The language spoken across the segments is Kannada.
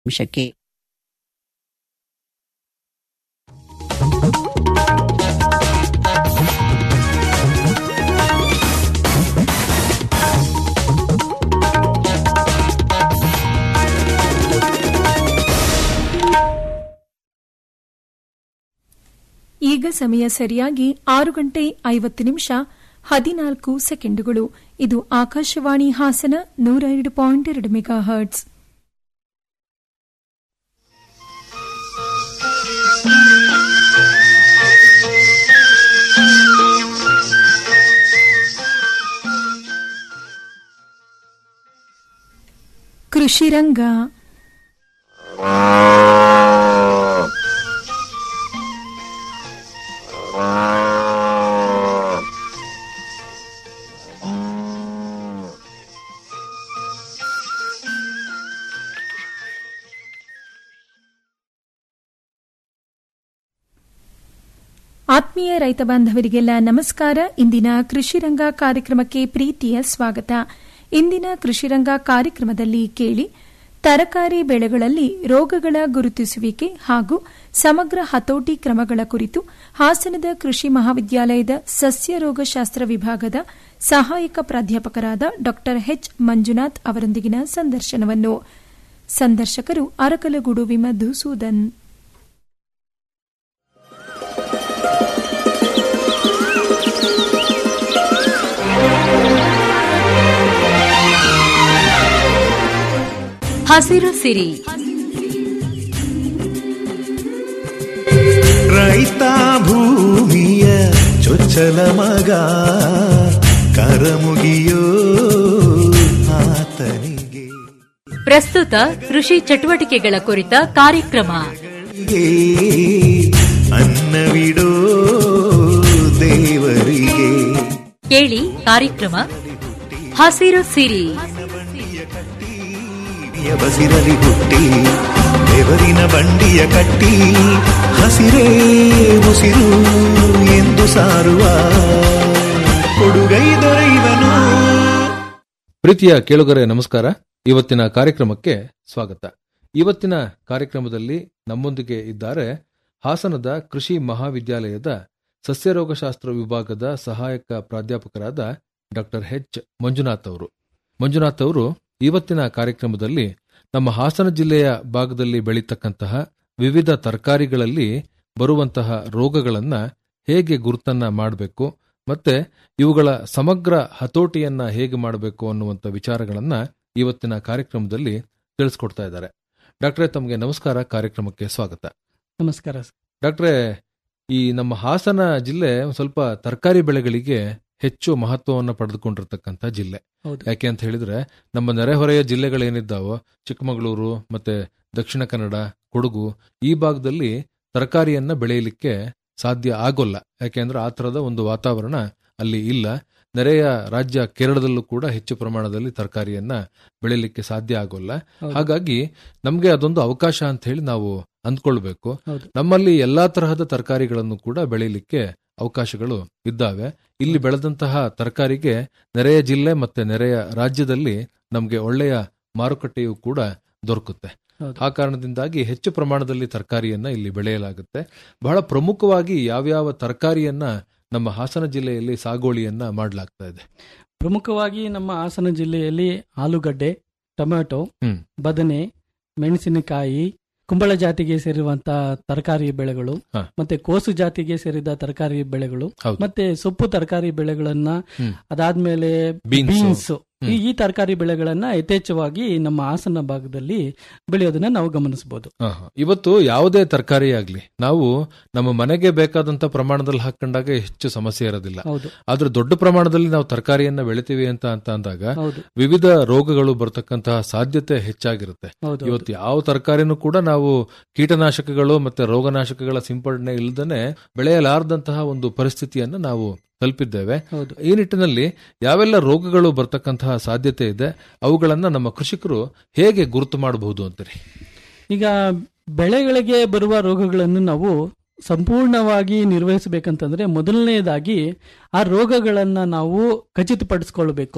ನಿಮಿಷಕ್ಕೆ ಈಗ ಸಮಯ ಸರಿಯಾಗಿ ಆರು ಗಂಟೆ ಐವತ್ತು ನಿಮಿಷ ಹದಿನಾಲ್ಕು ಸೆಕೆಂಡುಗಳು ಇದು ಆಕಾಶವಾಣಿ ಹಾಸನ ನೂರ ಎರಡು ಪಾಯಿಂಟ್ ಎರಡು ಮೆಗಾ ಹರ್ಟ್ಸ್ ಕೃಷಿ ರಂಗ ಆತ್ಮೀಯ ರೈತ ಬಾಂಧವರಿಗೆಲ್ಲ ನಮಸ್ಕಾರ ಇಂದಿನ ಕೃಷಿರಂಗ ಕಾರ್ಯಕ್ರಮಕ್ಕೆ ಪ್ರೀತಿಯ ಸ್ವಾಗತ ಇಂದಿನ ಕೃಷಿರಂಗ ಕಾರ್ಯಕ್ರಮದಲ್ಲಿ ಕೇಳಿ ತರಕಾರಿ ಬೆಳೆಗಳಲ್ಲಿ ರೋಗಗಳ ಗುರುತಿಸುವಿಕೆ ಹಾಗೂ ಸಮಗ್ರ ಹತೋಟಿ ಕ್ರಮಗಳ ಕುರಿತು ಹಾಸನದ ಕೃಷಿ ಮಹಾವಿದ್ಯಾಲಯದ ಸಸ್ಯ ರೋಗಶಾಸ್ತ್ರ ವಿಭಾಗದ ಸಹಾಯಕ ಪ್ರಾಧ್ಯಾಪಕರಾದ ಡಾ ಎಚ್ ಮಂಜುನಾಥ್ ಅವರೊಂದಿಗಿನ ಸಂದರ್ಶನವನ್ನು ಸಂದರ್ಶಕರು ಅರಕಲಗೂಡು ವಿಮಧುಸೂದನ್ ಹಸಿರು ಸಿರಿ ರೈತ ಭೂಮಿಯ ಚೊಚ್ಚಲ ಮಗ ಕರಮುಗಿಯೋ ಆತನಿಗೆ ಪ್ರಸ್ತುತ ಕೃಷಿ ಚಟುವಟಿಕೆಗಳ ಕುರಿತ ಕಾರ್ಯಕ್ರಮ ಗೆ ಅನ್ನವಿಡೋ ದೇವರಿಗೆ ಕೇಳಿ ಕಾರ್ಯಕ್ರಮ ಹಸಿರು ಸಿರಿ ಬಂಡಿಯ ಬಸಿರಲಿ ಹುಟ್ಟಿ ಬೆವರಿನ ಬಂಡಿಯ ಕಟ್ಟಿ ಹಸಿರೇ ಉಸಿರು ಎಂದು ಸಾರುವ ಕೊಡುಗೈ ದೊರೆಯುವನು ಪ್ರೀತಿಯ ಕೇಳುಗರೆ ನಮಸ್ಕಾರ ಇವತ್ತಿನ ಕಾರ್ಯಕ್ರಮಕ್ಕೆ ಸ್ವಾಗತ ಇವತ್ತಿನ ಕಾರ್ಯಕ್ರಮದಲ್ಲಿ ನಮ್ಮೊಂದಿಗೆ ಇದ್ದಾರೆ ಹಾಸನದ ಕೃಷಿ ಮಹಾವಿದ್ಯಾಲಯದ ಸಸ್ಯರೋಗಶಾಸ್ತ್ರ ವಿಭಾಗದ ಸಹಾಯಕ ಪ್ರಾಧ್ಯಾಪಕರಾದ ಡಾಕ್ಟರ್ ಎಚ್ ಮಂಜುನಾಥ್ ಅವರು ಮಂಜುನಾಥ್ ಅವರು ಇವತ್ತಿನ ಕಾರ್ಯಕ್ರಮದಲ್ಲಿ ನಮ್ಮ ಹಾಸನ ಜಿಲ್ಲೆಯ ಭಾಗದಲ್ಲಿ ಬೆಳೀತಕ್ಕಂತಹ ವಿವಿಧ ತರಕಾರಿಗಳಲ್ಲಿ ಬರುವಂತಹ ರೋಗಗಳನ್ನ ಹೇಗೆ ಗುರುತನ್ನ ಮಾಡಬೇಕು ಮತ್ತೆ ಇವುಗಳ ಸಮಗ್ರ ಹತೋಟಿಯನ್ನ ಹೇಗೆ ಮಾಡಬೇಕು ಅನ್ನುವಂಥ ವಿಚಾರಗಳನ್ನ ಇವತ್ತಿನ ಕಾರ್ಯಕ್ರಮದಲ್ಲಿ ತಿಳಿಸ್ಕೊಡ್ತಾ ಇದ್ದಾರೆ ಡಾಕ್ಟ್ರೇ ತಮಗೆ ನಮಸ್ಕಾರ ಕಾರ್ಯಕ್ರಮಕ್ಕೆ ಸ್ವಾಗತ ನಮಸ್ಕಾರ ಡಾಕ್ಟ್ರೇ ಈ ನಮ್ಮ ಹಾಸನ ಜಿಲ್ಲೆ ಒಂದ್ ಸ್ವಲ್ಪ ತರಕಾರಿ ಬೆಳೆಗಳಿಗೆ ಹೆಚ್ಚು ಮಹತ್ವವನ್ನು ಪಡೆದುಕೊಂಡಿರ್ತಕ್ಕಂಥ ಜಿಲ್ಲೆ ಹೌದು ಯಾಕೆ ಅಂತ ಹೇಳಿದ್ರೆ ನಮ್ಮ ನೆರೆಹೊರೆಯ ಜಿಲ್ಲೆಗಳೇನಿದ್ದಾವೋ ಚಿಕ್ಕಮಗಳೂರು ಮತ್ತೆ ದಕ್ಷಿಣ ಕನ್ನಡ ಕೊಡಗು ಈ ಭಾಗದಲ್ಲಿ ತರಕಾರಿಯನ್ನ ಬೆಳೆಯಲಿಕ್ಕೆ ಸಾಧ್ಯ ಆಗೋಲ್ಲ ಯಾಕೆಂದ್ರೆ ಆ ತರದ ಒಂದು ವಾತಾವರಣ ಅಲ್ಲಿ ಇಲ್ಲ ನೆರೆಯ ರಾಜ್ಯ ಕೇರಳದಲ್ಲೂ ಕೂಡ ಹೆಚ್ಚು ಪ್ರಮಾಣದಲ್ಲಿ ತರಕಾರಿಯನ್ನ ಬೆಳೆಯಲಿಕ್ಕೆ ಸಾಧ್ಯ ಆಗೋಲ್ಲ ಹೌದು. ಹಾಗಾಗಿ ನಮ್ಗೆ ಅದೊಂದು ಅವಕಾಶ ಅಂತ ಹೇಳಿ ನಾವು ಅಂದ್ಕೊಳ್ಬೇಕು ಹೌದು. ನಮ್ಮಲ್ಲಿ ಎಲ್ಲಾ ತರಹದ ತರಕಾರಿಗಳನ್ನು ಕೂಡ ಬೆಳೆಯಲಿಕ್ಕೆ ಅವಕಾಶಗಳು ಇದ್ದಾವೆ ಇಲ್ಲಿ ಬೆಳೆದಂತಹ ತರಕಾರಿಗೆ ನೆರೆಯ ಜಿಲ್ಲೆ ಮತ್ತೆ ನೆರೆಯ ರಾಜ್ಯದಲ್ಲಿ ನಮಗೆ ಒಳ್ಳೆಯ ಮಾರುಕಟ್ಟೆಯೂ ಕೂಡ ದೊರಕುತ್ತೆ ಹೌದು. ಆ ಕಾರಣದಿಂದಾಗಿ ಹೆಚ್ಚು ಪ್ರಮಾಣದಲ್ಲಿ ತರಕಾರಿಯನ್ನ ಇಲ್ಲಿ ಬೆಳೆಯಲಾಗುತ್ತೆ ಬಹಳ ಪ್ರಮುಖವಾಗಿ ಯಾವ್ಯಾವ ತರಕಾರಿಯನ್ನ ನಮ್ಮ ಹಾಸನ ಜಿಲ್ಲೆಯಲ್ಲಿ ಸಾಗುವಳಿಯನ್ನ ಮಾಡಲಾಗ್ತಾ ಇದೆ ಪ್ರಮುಖವಾಗಿ ನಮ್ಮ ಹಾಸನ ಜಿಲ್ಲೆಯಲ್ಲಿ ಆಲೂಗಡ್ಡೆ ಟೊಮೆಟೊ ಹ್ಮ್. ಬದನೆ ಮೆಣಸಿನಕಾಯಿ ಕುಂಬಳ ಜಾತಿಗೆ ಸೇರಿರುವಂತಹ ತರಕಾರಿ ಬೆಳೆಗಳು ಹಾ. ಮತ್ತೆ ಕೋಸು ಜಾತಿಗೆ ಸೇರಿದ ತರಕಾರಿ ಬೆಳೆಗಳು ಹೌದು. ಮತ್ತೆ ಸೊಪ್ಪು ತರಕಾರಿ ಬೆಳೆಗಳನ್ನ ಹ್ಮ್. ಅದಾದ್ಮೇಲೆ Beans. ಬೀನ್ಸ್ ಹ್ಮ್. ಈ ತರಕಾರಿ ಬೆಳೆಗಳನ್ನ ಯಥೇಚ್ಛವಾಗಿ ನಮ್ಮ ಹಾಸನ ಭಾಗದಲ್ಲಿ ಬೆಳೆಯೋದನ್ನ ನಾವು ಗಮನಿಸಬಹುದು ಆಹಾ. ಇವತ್ತು ಯಾವುದೇ ತರಕಾರಿ ಆಗ್ಲಿ ನಾವು ನಮ್ಮ ಮನೆಗೆ ಬೇಕಾದಂತ ಪ್ರಮಾಣದಲ್ಲಿ ಹಾಕೊಂಡಾಗ ಹೆಚ್ಚು ಸಮಸ್ಯೆ ಇರೋದಿಲ್ಲ ಹೌದು ಆದ್ರೆ ದೊಡ್ಡ ಪ್ರಮಾಣದಲ್ಲಿ ನಾವು ತರಕಾರಿಯನ್ನ ಬೆಳಿತೀವಿ ಅಂತ ಅಂತ ಅಂದಾಗ ಹೌದು ವಿವಿಧ ರೋಗಗಳು ಬರ್ತಕ್ಕಂತಹ ಸಾಧ್ಯತೆ ಹೆಚ್ಚಾಗಿರುತ್ತೆ ಹೌದು ಇವತ್ತು ಯಾವ ತರಕಾರಿನೂ ಕೂಡ ನಾವು ಕೀಟನಾಶಕಗಳು ಮತ್ತೆ ರೋಗನಾಶಕಗಳ ಸಿಂಪಡಣೆ ಇಲ್ಲದನೆ ಬೆಳೆಯಲಾರದಂತಹ ಒಂದು ಪರಿಸ್ಥಿತಿಯನ್ನ ನಾವು ತಲುಪಿದ್ದೇವೆ ಹೌದು ಈ ನಿಟ್ಟಿನಲ್ಲಿ ಯಾವೆಲ್ಲ ರೋಗಗಳು ಬರ್ತಕ್ಕಂತಹ ಸಾಧ್ಯತೆ ಇದೆ ಅವುಗಳನ್ನ ನಮ್ಮ ಕೃಷಿಕರು ಹೇಗೆ ಗುರುತು ಮಾಡಬಹುದು ಅಂತೀರಿ ಈಗ ಬೆಳೆಗಳಿಗೆ ಬರುವ ರೋಗಗಳನ್ನು ನಾವು ಸಂಪೂರ್ಣವಾಗಿ ನಿರ್ವಹಿಸಬೇಕಂತಂದ್ರೆ ಮೊದಲನೆಯದಾಗಿ ಆ ರೋಗಗಳನ್ನ ನಾವು ಖಚಿತಪಡಿಸ್ಕೊಳ್ಬೇಕು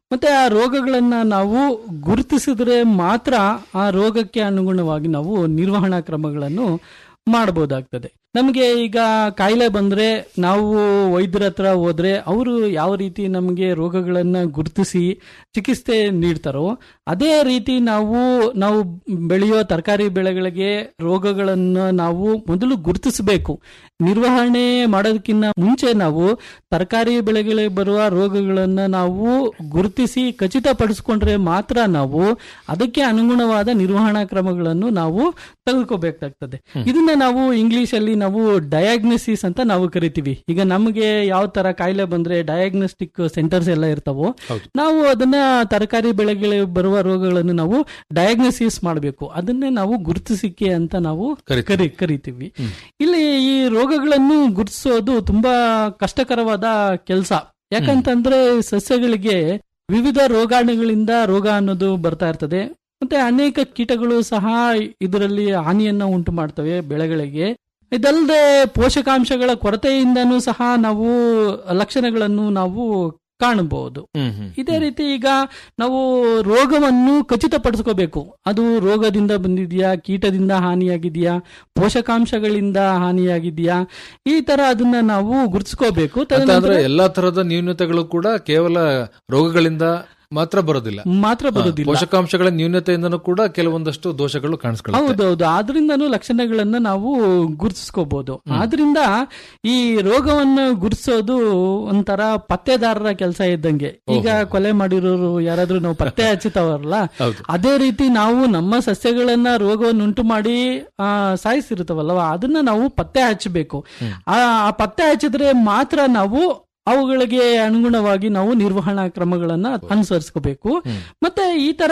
ಮತ್ತೆ ಆ ರೋಗಗಳನ್ನ ನಾವು ಗುರುತಿಸಿದ್ರೆ ಮಾತ್ರ ಆ ರೋಗಕ್ಕೆ ಅನುಗುಣವಾಗಿ ನಾವು ನಿರ್ವಹಣಾ ಕ್ರಮಗಳನ್ನು ಮಾಡಬಹುದಾಗ್ತದೆ ನಮಗೆ ಈಗ ಕಾಯಿಲೆ ಬಂದ್ರೆ ನಾವು ವೈದ್ಯರ ಹತ್ರ ಹೋದ್ರೆ ಅವರು ಯಾವ ರೀತಿ ನಮಗೆ ರೋಗಗಳನ್ನ ಗುರುತಿಸಿ ಚಿಕಿತ್ಸೆ ನೀಡ್ತಾರೋ ಅದೇ ರೀತಿ ನಾವು ನಾವು ಬೆಳೆಯೋ ತರಕಾರಿ ಬೆಳೆಗಳಿಗೆ ರೋಗಗಳನ್ನ ನಾವು ಮೊದಲು ಗುರುತಿಸಬೇಕು ನಿರ್ವಹಣೆ ಮಾಡೋದಕ್ಕಿಂತ ಮುಂಚೆ ನಾವು ತರಕಾರಿ ಬೆಳೆಗಳಿಗೆ ಬರುವ ರೋಗಗಳನ್ನ ನಾವು ಗುರುತಿಸಿ ಖಚಿತಪಡಿಸ್ಕೊಂಡ್ರೆ ಮಾತ್ರ ನಾವು ಅದಕ್ಕೆ ಅನುಗುಣವಾದ ನಿರ್ವಹಣಾ ಕ್ರಮಗಳನ್ನು ನಾವು ತೆಗೆದುಕೋಬೇಕಾಗ್ತದೆ ಇದನ್ನ ನಾವು ಇಂಗ್ಲಿಷ್ ಅಲ್ಲಿ ನಾವು ಡಯಾಗ್ನೋಸಿಸ್ ಅಂತ ನಾವು ಕರಿತೀವಿ ಈಗ ನಮಗೆ ಯಾವ ತರ ಕಾಯಿಲೆ ಬಂದ್ರೆ ಡಯಾಗ್ನೋಸ್ಟಿಕ್ ಸೆಂಟರ್ಸ್ ಎಲ್ಲ ಇರ್ತಾವೋ ಹೌದು. ನಾವು ಅದನ್ನ ತರಕಾರಿ ಬೆಳೆಗಳಿಗೆ ಬರುವ ರೋಗಗಳನ್ನು ನಾವು ಡಯಾಗ್ನೋಸಿಸ್ ಮಾಡಬೇಕು ಅದನ್ನೇ ನಾವು ಗುರುತಿಸಿಕೆ ಅಂತ ನಾವು ಕರಿತೀವಿ. ಕರಿ ಕರಿತೀವಿ ಇಲ್ಲಿ ಈ ರೋಗಗಳನ್ನು ಗುರುತಿಸೋದು ತುಂಬಾ ಕಷ್ಟಕರವಾದ ಕೆಲಸ ಯಾಕಂತಂದ್ರೆ ಸಸ್ಯಗಳಿಗೆ ವಿವಿಧ ರೋಗಾಣುಗಳಿಂದ ರೋಗ ಅನ್ನೋದು ಬರ್ತಾ ಇರ್ತದೆ ಮತ್ತೆ ಅನೇಕ ಕೀಟಗಳು ಸಹ ಇದರಲ್ಲಿ ಹಾನಿಯನ್ನ ಉಂಟು ಮಾಡ್ತವೆ ಬೆಳೆಗಳಿಗೆ ಇದಲ್ಲದೆ ಪೋಷಕಾಂಶಗಳ ಕೊರತೆಯಿಂದನೂ ಸಹ ನಾವು ಲಕ್ಷಣಗಳನ್ನು ನಾವು ಕಾಣಬಹುದು ಹ್ಮ್ ಹ್ಮ್ ಇದೇ ರೀತಿ ಈಗ ನಾವು ರೋಗವನ್ನು ಖಚಿತಪಡಿಸ್ಕೋಬೇಕು ಅದು ರೋಗದಿಂದ ಬಂದಿದ್ಯಾ ಕೀಟದಿಂದ ಹಾನಿಯಾಗಿದೆಯಾ ಪೋಷಕಾಂಶಗಳಿಂದ ಹಾನಿಯಾಗಿದೆಯಾ ಈ ತರ ಅದನ್ನ ನಾವು ಗುರುತಿಸ್ಕೋಬೇಕು ಅಂತ ಅಂದ್ರೆ ತದನಂತರ ಎಲ್ಲಾ ತರದ ನ್ಯೂನತೆಗಳು ಕೂಡ ಕೇವಲ ರೋಗಗಳಿಂದ ಮಾತ್ರ ಬರೋದಿಲ್ಲ ಮಾತ್ರ ಬರುದಿಲ್ಲ ಪೋಷಕಾಂಶಗಳ ನ್ಯೂನತೆಯಿಂದನೂ ಕೂಡ ಕೆಲವೊಂದಷ್ಟು ದೋಷಗಳು ಕಾಣಿಸ್ಕೊಳ್ಳುತ್ತೆ ಹೌದೌದು ಆದ್ರಿಂದನೂ ಲಕ್ಷಣಗಳನ್ನ ನಾವು ಗುರುತಿಸ್ಕೋಬಹುದು ಆದ್ರಿಂದ ಈ ರೋಗವನ್ನ ಗುರುತಿಸೋದು ಒಂಥರ ಪತ್ತೆದಾರರ ಕೆಲಸ ಇದ್ದಂಗೆ ಈಗ ಕೊಲೆ ಮಾಡಿರೋರು ಯಾರಾದ್ರೂ ನಾವು ಪತ್ತೆ ಹಚ್ಚುತ್ತವರಲ್ಲ ಹೌದು. ಅದೇ ರೀತಿ ನಾವು ನಮ್ಮ ಸಸ್ಯಗಳನ್ನ ರೋಗವನ್ನು ಉಂಟು ಮಾಡಿ ಆ ಸಾಯಿಸಿರುತ್ತವಲ್ಲವ ಅದನ್ನ ನಾವು ಪತ್ತೆ ಹಚ್ಚಬೇಕು ಆ ಆ ಪತ್ತೆ ಹಚ್ಚಿದ್ರೆ ಮಾತ್ರ ನಾವು ಅವುಗಳಿಗೆ ಅನುಗುಣವಾಗಿ ನಾವು ನಿರ್ವಹಣಾ ಕ್ರಮಗಳನ್ನ ಅನುಸರಿಸ್ಕೋಬೇಕು ಮತ್ತೆ ಈ ತರ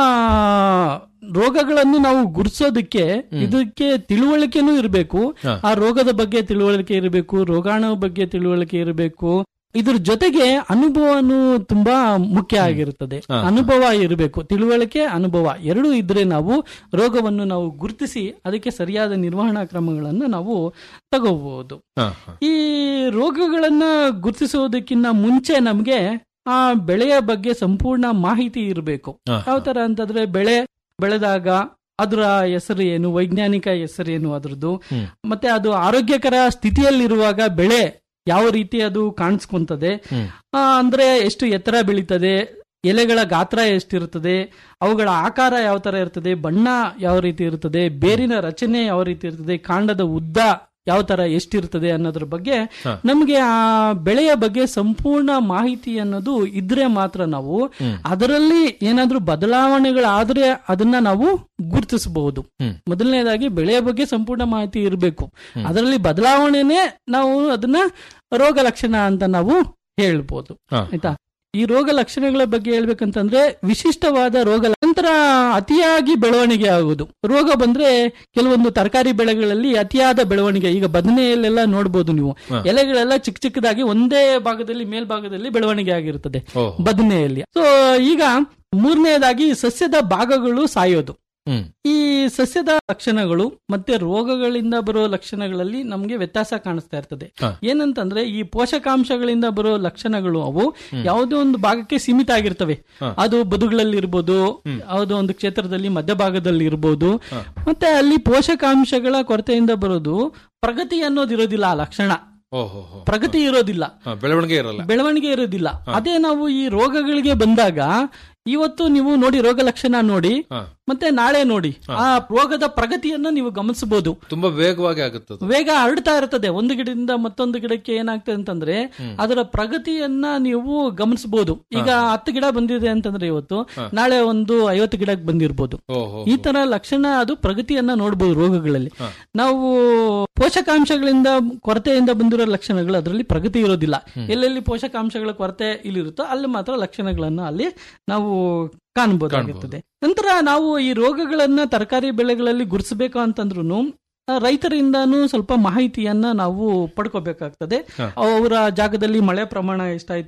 ರೋಗಗಳನ್ನು ನಾವು ಗುರುತಿಸೋದಕ್ಕೆ ಇದಕ್ಕೆ ತಿಳುವಳಿಕೆನೂ ಇರಬೇಕು ಹಾ. ಆ ರೋಗದ ಬಗ್ಗೆ ತಿಳುವಳಿಕೆ ಇರಬೇಕು ರೋಗಾಣು ಬಗ್ಗೆ ತಿಳುವಳಿಕೆ ಇರಬೇಕು ಇದ್ರ ಜೊತೆಗೆ ಅನುಭವನು ತುಂಬಾ ಮುಖ್ಯ ಆಗಿರುತ್ತದೆ ಹಾ. ಅನುಭವ ಇರಬೇಕು ತಿಳುವಳಿಕೆ ಅನುಭವ ಎರಡೂ ಇದ್ರೆ ನಾವು ರೋಗವನ್ನು ನಾವು ಗುರುತಿಸಿ ಅದಕ್ಕೆ ಸರಿಯಾದ ನಿರ್ವಹಣಾ ಕ್ರಮಗಳನ್ನು ನಾವು ತಗೋಬಹುದು ಹಾ, ಹಾ. ಈ ರೋಗಗಳನ್ನ ಗುರುತಿಸುವುದಕ್ಕಿಂತ ಮುಂಚೆ ನಮಗೆ ಆ ಬೆಳೆಯ ಬಗ್ಗೆ ಸಂಪೂರ್ಣ ಮಾಹಿತಿ ಇರಬೇಕು ಹಾ, ಯಾವ ತರ ಅಂತಂದ್ರೆ ಬೆಳೆ ಬೆಳೆದಾಗ ಅದರ ಹೆಸರು ಏನು ವೈಜ್ಞಾನಿಕ ಹೆಸರು ಏನು ಅದ್ರದ್ದು ಹ್ಮ್. ಮತ್ತೆ ಅದು ಆರೋಗ್ಯಕರ ಸ್ಥಿತಿಯಲ್ಲಿರುವಾಗ ಬೆಳೆ ಯಾವ ರೀತಿ ಅದು ಕಾಣಿಸ್ಕೊಂತದೆ ಹ್ಮ್. ಆ, ಅಂದ್ರೆ ಎಷ್ಟು ಎತ್ತರ ಬೆಳೀತದೆ ಎಲೆಗಳ ಗಾತ್ರ ಎಷ್ಟಿರ್ತದೆ ಅವುಗಳ ಆಕಾರ ಯಾವ ತರ ಇರ್ತದೆ ಬಣ್ಣ ಯಾವ ರೀತಿ ಇರ್ತದೆ ಬೇರಿನ ರಚನೆ ಯಾವ ರೀತಿ ಇರ್ತದೆ ಕಾಂಡದ ಉದ್ದ ಯಾವ ತರ ಎಷ್ಟಿರ್ತದೆ ಅನ್ನೋದ್ರ ಬಗ್ಗೆ ಹಾ. ನಮಗೆ ಆ ಬೆಳೆಯ ಬಗ್ಗೆ ಸಂಪೂರ್ಣ ಮಾಹಿತಿ ಅನ್ನೋದು ಇದ್ರೆ ಮಾತ್ರ ನಾವು ಅದರಲ್ಲಿ ಏನಾದ್ರೂ ಬದಲಾವಣೆಗಳಾದ್ರೆ ಅದನ್ನ ನಾವು ಗುರುತಿಸಬಹುದು ಹ್ಮ್. ಮೊದಲನೇದಾಗಿ ಬೆಳೆಯ ಬಗ್ಗೆ ಸಂಪೂರ್ಣ ಮಾಹಿತಿ ಇರಬೇಕು ಅದರಲ್ಲಿ ಬದಲಾವಣೆನೇ ನಾವು ಅದನ್ನ ರೋಗ ಲಕ್ಷಣ ಅಂತ ನಾವು ಹೇಳ್ಬೋದು ಹಾ. ಆಯ್ತಾ ಈ ರೋಗ ಲಕ್ಷಣಗಳ ಬಗ್ಗೆ ಹೇಳ್ಬೇಕಂತಂದ್ರೆ ವಿಶಿಷ್ಟವಾದ ರೋಗ ಲ- ನಂತರ ಅತಿಯಾಗಿ ಬೆಳವಣಿಗೆ ಆಗುವುದು ರೋಗ ಬಂದ್ರೆ ಕೆಲವೊಂದು ತರಕಾರಿ ಬೆಳೆಗಳಲ್ಲಿ ಅತಿಯಾದ ಬೆಳವಣಿಗೆ ಈಗ ಬದನೆಯಲ್ಲೆಲ್ಲ ನೋಡ್ಬೋದು ನೀವು ಹಾ. ಎಲೆಗಳೆಲ್ಲ ಚಿಕ್ಕ ಚಿಕ್ಕದಾಗಿ ಒಂದೇ ಭಾಗದಲ್ಲಿ ಮೇಲ್ಭಾಗದಲ್ಲಿ ಬೆಳವಣಿಗೆ ಆಗಿರುತ್ತದೆ ಓಹ್. ಬದನೆಯಲ್ಲಿ ಸೊ ಈಗ ಮೂರನೆಯದಾಗಿ ಸಸ್ಯದ ಭಾಗಗಳು ಸಾಯೋದು ಹ್ಮ್ ಈ ಸಸ್ಯದ ಲಕ್ಷಣಗಳು ಮತ್ತೆ ರೋಗಗಳಿಂದ ಬರೋ ಲಕ್ಷಣಗಳಲ್ಲಿ ನಮಗೆ ವ್ಯತ್ಯಾಸ ಕಾಣಿಸ್ತಾ ಇರ್ತದೆ ಹಾ. ಏನಂತಂದ್ರೆ ಈ ಪೋಷಕಾಂಶಗಳಿಂದ ಬರೋ ಲಕ್ಷಣಗಳು ಅವು ಯಾವುದೋ ಒಂದು ಭಾಗಕ್ಕೆ ಸೀಮಿತ ಆಗಿರ್ತವೆ ಹಾ. ಅದು ಬದುಗಳಲ್ಲಿ ಇರ್ಬೋದು ಯಾವುದೋ ಒಂದು ಕ್ಷೇತ್ರದಲ್ಲಿ ಮಧ್ಯಭಾಗದಲ್ಲಿ ಇರ್ಬೋದು ಮತ್ತೆ ಅಲ್ಲಿ ಪೋಷಕಾಂಶಗಳ ಕೊರತೆಯಿಂದ ಬರೋದು ಪ್ರಗತಿ ಅನ್ನೋದು ಇರೋದಿಲ್ಲ ಆ ಲಕ್ಷಣ ಓಹೋ ಹೋ. ಪ್ರಗತಿ ಇರೋದಿಲ್ಲ ಹಾ, ಬೆಳವಣಿಗೆ ಇರಲ್ಲ ಬೆಳವಣಿಗೆ ಇರೋದಿಲ್ಲ ಅದೇ ನಾವು ಈ ರೋಗಗಳಿಗೆ ಬಂದಾಗ ಇವತ್ತು ನೀವು ನೋಡಿ ರೋಗ ಲಕ್ಷಣ ನೋಡಿ ಹಾ. ಮತ್ತೆ ನಾಳೆ ನೋಡಿ ಆ ರೋಗದ ಪ್ರಗತಿಯನ್ನು ನೀವು ಗಮನಿಸಬಹುದು ತುಂಬಾ ವೇಗವಾಗಿ ಆಗುತ್ತೆ ಅದು. ವೇಗ ಹರಡ್ತಾ ಇರ್ತದೆ ಒಂದು ಗಿಡದಿಂದ ಮತ್ತೊಂದು ಗಿಡಕ್ಕೆ ಏನಾಗ್ತದೆ ಅಂತಂದ್ರೆ ಅದರ ಪ್ರಗತಿಯನ್ನ ನೀವು ಗಮನಿಸಬಹುದು ಈಗ ಹತ್ತು ಗಿಡ ಬಂದಿದೆ ಅಂತಂದ್ರೆ ಇವತ್ತು ನಾಳೆ ಒಂದು ಐವತ್ತು ಗಿಡಕ್ಕೆ ಬಂದಿರ್ಬೋದು ಓಹೋ ಈ ತರ ಲಕ್ಷಣ ಅದು ಪ್ರಗತಿಯನ್ನ ನೋಡಬಹುದು ರೋಗಗಳಲ್ಲಿ ನಾವು ಪೋಷಕಾಂಶಗಳಿಂದ ಕೊರತೆಯಿಂದ ಬಂದಿರೋ ಲಕ್ಷಣಗಳು ಅದರಲ್ಲಿ ಪ್ರಗತಿ ಇರೋದಿಲ್ಲ ಎಲ್ಲೆಲ್ಲಿ ಪೋಷಕಾಂಶಗಳ ಕೊರತೆ ಇಲ್ಲಿರುತ್ತೋ ಅಲ್ಲಿ ಮಾತ್ರ ಲಕ್ಷಣಗಳನ್ನ ಅಲ್ಲಿ ನಾವು ಕಾಣಬಹುದಾಗಿರ್ತದೆ ನಂತರ ನಾವು ಈ ರೋಗಗಳನ್ನ ತರಕಾರಿ ಬೆಳೆಗಳಲ್ಲಿ ಗುರುತಿಸಬೇಕು ಅಂತಂದ್ರು ರೈತರಿಂದಾನು ಸ್ವಲ್ಪ ಮಾಹಿತಿಯನ್ನ ನಾವು ಪಡ್ಕೋಬೇಕಾಗ್ತದೆ ಅವರ ಜಾಗದಲ್ಲಿ ಮಳೆ ಪ್ರಮಾಣ ಎಷ್ಟಾಯ್ತು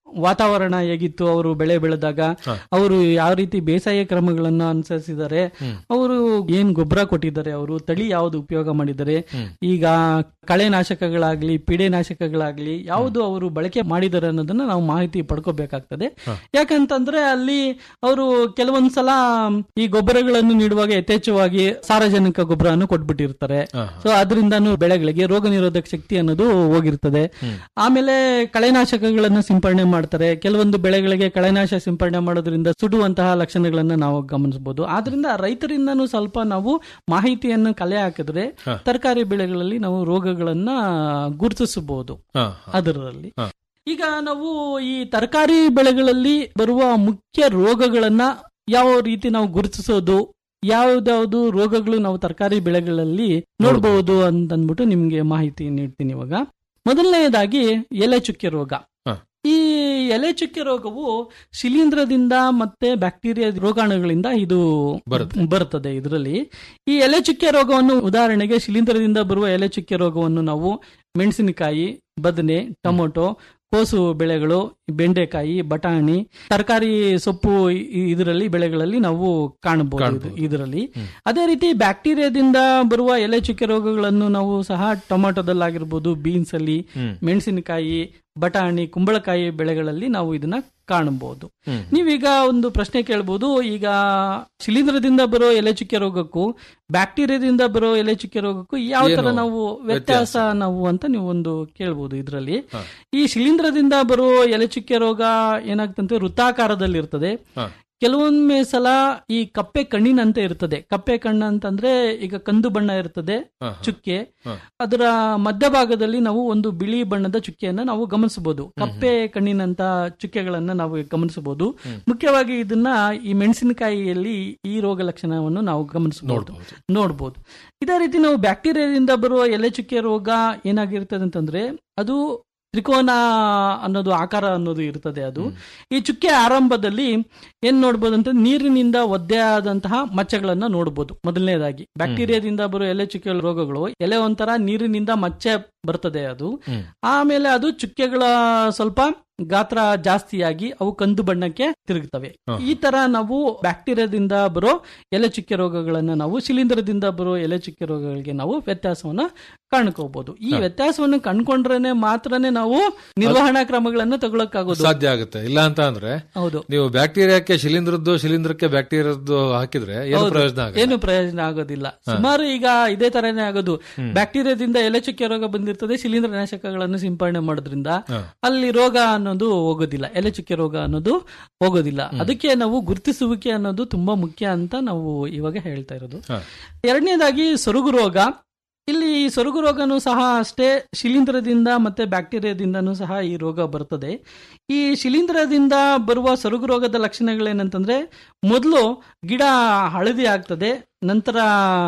ವಾತಾವರಣ ಹೇಗಿತ್ತು ಅವರು ಬೆಳೆ ಬೆಳೆದಾಗ ಅವರು ಯಾವ ರೀತಿ ಬೇಸಾಯ ಕ್ರಮಗಳನ್ನ ಅನುಸರಿಸಿದ್ದಾರೆ ಅವರು ಏನ್ ಗೊಬ್ಬರ ಕೊಟ್ಟಿದ್ದಾರೆ ಅವರು ತಳಿ ಯಾವ್ದು ಉಪಯೋಗ ಮಾಡಿದ್ದಾರೆ ಈಗ ಕಳೆನಾಶಕಗಳಾಗ್ಲಿ ಪೀಡೆನಾಶಕಗಳಾಗ್ಲಿ ಯಾವುದು ಅವರು ಬಳಕೆ ಮಾಡಿದ್ದಾರೆ ಅನ್ನೋದನ್ನ ನಾವು ಮಾಹಿತಿ ಪಡ್ಕೋಬೇಕಾಗ್ತದೆ ಯಾಕಂತಂದ್ರೆ ಅಲ್ಲಿ ಅವರು ಕೆಲವೊಂದ್ಸಲ ಈ ಗೊಬ್ಬರಗಳನ್ನು ನೀಡುವಾಗ ಯಥೇಚ್ಛವಾಗಿ ಸಾರಜನಕ ಗೊಬ್ಬರವನ್ನು ಕೊಟ್ಬಿಟ್ಟಿರ್ತಾರೆ ಸೊ ಅದರಿಂದನೂ ಬೆಳೆಗಳಿಗೆ ರೋಗ ನಿರೋಧಕ ಶಕ್ತಿ ಅನ್ನೋದು ಹೋಗಿರ್ತದೆ ಆಮೇಲೆ ಕಳೆನಾಶಕಗಳನ್ನ ಸಿಂಪಡಣೆ ಮಾಡ್ತಾರೆ ಕೆಲವೊಂದು ಬೆಳೆಗಳಿಗೆ ಕಳೆನಾಶ ಸಿಂಪಡಣೆ ಮಾಡೋದ್ರಿಂದ ಸುಡುವಂತಹ ಲಕ್ಷಣಗಳನ್ನ ನಾವು ಗಮನಿಸಬಹುದು ಆದ್ರಿಂದ ರೈತರಿಂದನೂ ಸ್ವಲ್ಪ ನಾವು ಮಾಹಿತಿಯನ್ನು ಕಲೆ ಹಾಕಿದ್ರೆ ತರಕಾರಿ ಬೆಳೆಗಳಲ್ಲಿ ನಾವು ರೋಗಗಳನ್ನ ಗುರುತಿಸಬಹುದು ಹಾ, ಅದರಲ್ಲಿ ಈಗ ನಾವು ಈ ತರಕಾರಿ ಬೆಳೆಗಳಲ್ಲಿ ಬರುವ ಮುಖ್ಯ ರೋಗಗಳನ್ನ ಯಾವ ರೀತಿ ನಾವು ಗುರುತಿಸೋದು ಯಾವ್ದಾವ್ದು ರೋಗಗಳು ನಾವು ತರಕಾರಿ ಬೆಳೆಗಳಲ್ಲಿ ನೋಡಬಹುದು ಅಂತ ಅಂದ್ಬಿಟ್ಟು ನಿಮ್ಗೆ ಮಾಹಿತಿ ನೀಡ್ತೀನಿ ಇವಾಗ ಮೊದಲನೆಯದಾಗಿ ಎಲೆ ಚುಕ್ಕೆ ರೋಗ ಹ. ಈ ಎಲೆ ಚುಕ್ಕೆ ರೋಗವು ಶಿಲೀಂಧ್ರದಿಂದ ಮತ್ತೆ ಬ್ಯಾಕ್ಟೀರಿಯಾ ರೋಗಾಣುಗಳಿಂದ ಇದು ಬರುತ್ತೆ. ಬರ್ತದೆ ಇದರಲ್ಲಿ ಈ ಎಲೆ ಚುಕ್ಕೆ ರೋಗವನ್ನು ಉದಾಹರಣೆಗೆ ಶಿಲೀಂಧ್ರದಿಂದ ಬರುವ ಎಲೆ ಚುಕ್ಕೆ ರೋಗವನ್ನು ನಾವು ಮೆಣಸಿನಕಾಯಿ ಬದನೆ ಟೊಮೊಟೊ ಕೋಸು ಬೆಳೆಗಳು ಬೆಂಡೆಕಾಯಿ ಬಟಾಣಿ ತರಕಾರಿ ಸೊಪ್ಪು ಇ- ಇದರಲ್ಲಿ ಬೆಳೆಗಳಲ್ಲಿ ನಾವು ಕಾಣಬಹುದು ಕಾಣ್ಬೋದು. ಇದರಲ್ಲಿ ಅದೇ ರೀತಿ ಬ್ಯಾಕ್ಟೀರಿಯಾದಿಂದ ಬರುವ ಎಲೆ ಚುಕ್ಕೆ ರೋಗಗಳನ್ನು ನಾವು ಸಹ ಟೊಮೊಟೊದಲ್ಲಾಗಿರ್ಬೋದು ಬೀನ್ಸ್ ಅಲ್ಲಿ ಮೆಣಸಿನಕಾಯಿ ಬಟಾಣಿ ಕುಂಬಳಕಾಯಿ ಬೆಳೆಗಳಲ್ಲಿ ನಾವು ಇದನ್ನ ಕಾಣಬಹುದು ನೀವೀಗ ಒಂದು ಪ್ರಶ್ನೆ ಕೇಳ್ಬೋದು ಈಗ ಶಿಲೀಂಧ್ರದಿಂದ ಬರೋ ಎಲೆ ಚುಕ್ಕೆ ರೋಗಕ್ಕೂ ಬ್ಯಾಕ್ಟೀರಿಯಾದಿಂದ ಬರೋ ಎಲೆ ಚುಕ್ಕೆ ರೋಗಕ್ಕೂ ಯಾವ ತರ ಏನು ನಾವು ವ್ಯತ್ಯಾಸ ನಾವು ಅಂತ ನೀವು ಒಂದು ಕೇಳ್ಬೋದು ಇದರಲ್ಲಿ ಈ ಶಿಲೀಂಧ್ರದಿಂದ ಬರೋ ಎಲೆ ಚುಕ್ಕೆ ರೋಗ ಏನಾಗ್ತಂತೆ ವೃತ್ತಾಕಾರದಲ್ಲಿ ಇರ್ತದೆ ಹ. ಕೆಲವೊಮ್ಮೆ ಸಲ ಈ ಕಪ್ಪೆ ಕಣ್ಣಿನಂತೆ ಇರ್ತದೆ ಕಪ್ಪೆ ಕಣ್ಣು ಅಂತಂದ್ರೆ ಈಗ ಕಂದು ಬಣ್ಣ ಇರ್ತದೆ ಹ, ಹ. ಚುಕ್ಕೆ ಹ. ಅದರ ಮಧ್ಯಭಾಗದಲ್ಲಿ ನಾವು ಒಂದು ಬಿಳಿ ಬಣ್ಣದ ಚುಕ್ಕೆಯನ್ನ ನಾವು ಗಮನಿಸಬಹುದು ಕಪ್ಪೆ ಕಣ್ಣಿನಂತ ಚುಕ್ಕೆಗಳನ್ನ ನಾವು ಗಮನಿಸಬಹುದು ಮುಖ್ಯವಾಗಿ ಇದನ್ನ ಈ ಮೆಣಸಿನಕಾಯಿಯಲ್ಲಿ ಈ ರೋಗ ಲಕ್ಷಣವನ್ನು ನಾವು ಗಮನಿಸಬಹುದು ನೋಡ್ಬೋದು. ನೋಡ್ಬೋದು ಇದೇ ರೀತಿ ನಾವು ಬ್ಯಾಕ್ಟೀರಿಯಾದಿಂದ ಬರುವ ಎಲೆ ಚುಕ್ಕೆ ರೋಗ ಏನಾಗಿರ್ತದೆ ಅಂತಂದ್ರೆ ಅದು ತ್ರಿಕೋನ ಅನ್ನೋದು ಆಕಾರ ಅನ್ನೋದು ಇರ್ತದೆ ಅದು ಈ ಚುಕ್ಕೆ ಆರಂಭದಲ್ಲಿ ಏನ್ ನೋಡ್ಬೋದು ಅಂತ ನೀರಿನಿಂದ ಒದ್ದೆ ಆದಂತಹ ಮಚ್ಚೆಗಳನ್ನ ನೋಡ್ಬೋದು ಮೊದಲನೇದಾಗಿ ಬ್ಯಾಕ್ಟೀರಿಯಾದಿಂದ ಬರೋ ಎಲೆ ಚುಕ್ಕೆ ರೋಗಗಳು ಎಲೆ ಒಂಥರ ನೀರಿನಿಂದ ಮಚ್ಚೆ ಬರ್ತದೆ ಅದು ಆಮೇಲೆ ಅದು ಚುಕ್ಕೆಗಳ ಸ್ವಲ್ಪ ಗಾತ್ರ ಜಾಸ್ತಿಯಾಗಿ ಅವು ಕಂದು ಬಣ್ಣಕ್ಕೆ ತಿರುಗುತ್ತವೆ ಈ ತರ ನಾವು ಬ್ಯಾಕ್ಟೀರಿಯಾದಿಂದ ಬರೋ ಎಲೆ ಚುಕ್ಕೆ ರೋಗಗಳನ್ನ ನಾವು ಶಿಲೀಂಧ್ರದಿಂದ ಬರೋ ಎಲೆ ಚುಕ್ಕೆ ರೋಗಗಳಿಗೆ ನಾವು ವ್ಯತ್ಯಾಸವನ್ನ ಕಾಣ್ಕೋಬಹುದು ಈ ವ್ಯತ್ಯಾಸವನ್ನು ಕಂಡ್ಕೊಂಡ್ರೇನೆ ಮಾತ್ರನೇ ನಾವು ನಿರ್ವಹಣಾ ಕ್ರಮಗಳನ್ನ ತಗೊಳಕ್ಕಾಗೋದು ಸಾಧ್ಯ ಆಗುತ್ತೆ ಇಲ್ಲ ಅಂತ ಅಂದ್ರೆ ಹೌದು ನೀವು ಬ್ಯಾಕ್ಟೀರಿಯಾಕ್ಕೆ ಶಿಲೀಂಧ್ರದ್ದು ಶಿಲೀಂಧ್ರಕ್ಕೆ ಬ್ಯಾಕ್ಟೀರಿಯಾದ್ದು ಹಾಕಿದ್ರೆ ಏನು ಹೌದು. ಪ್ರಯೋಜನ ಆಗಲ್ಲ ಏನು ಪ್ರಯೋಜನ ಆಗೋದಿಲ್ಲ ಸುಮಾರು ಈಗ ಇದೇ ತರನೇ ಆಗೋದು ಬ್ಯಾಕ್ಟೀರಿಯಾದಿಂದ ಎಲೆ ಚುಕ್ಕೆ ರೋಗ ಬಂದಿರ್ತದೆ ಶಿಲೀಂಧ್ರ ನಾಶಕಗಳನ್ನು ಸಿಂಪಡಣೆ ಮಾಡೋದ್ರಿಂದ ಅಲ್ಲಿ ರೋಗ ಅನ್ನೋದು ಹೋಗೋದಿಲ್ಲ ಎಲೆ ಚುಕ್ಕೆ ರೋಗ ಅನ್ನೋದು ಹೋಗೋದಿಲ್ಲ ಅದಕ್ಕೆ ನಾವು ಗುರುತಿಸುವಿಕೆ ಅನ್ನೋದು ತುಂಬಾ ಮುಖ್ಯ ಅಂತ ನಾವು ಇವಾಗ ಹೇಳ್ತಾ ಇರೋದು ಹ. ಎರಡನೇದಾಗಿ ಸೊರಗು ರೋಗ ಇಲ್ಲಿ ಈ ಸೊರಗು ರೋಗನೂ ಸಹ ಅಷ್ಟೇ ಶಿಲೀಂಧ್ರದಿಂದ ಮತ್ತೆ ಬ್ಯಾಕ್ಟೀರಿಯಾದಿಂದನೂ ಸಹ ಈ ರೋಗ ಬರ್ತದೆ ಈ ಶಿಲೀಂಧ್ರದಿಂದ ಬರುವ ಸೊರಗು ರೋಗದ ಲಕ್ಷಣಗಳೇನಂತಂದ್ರೆ ಮೊದಲು ಗಿಡ ಹಳದಿ ಆಗ್ತದೆ ನಂತರ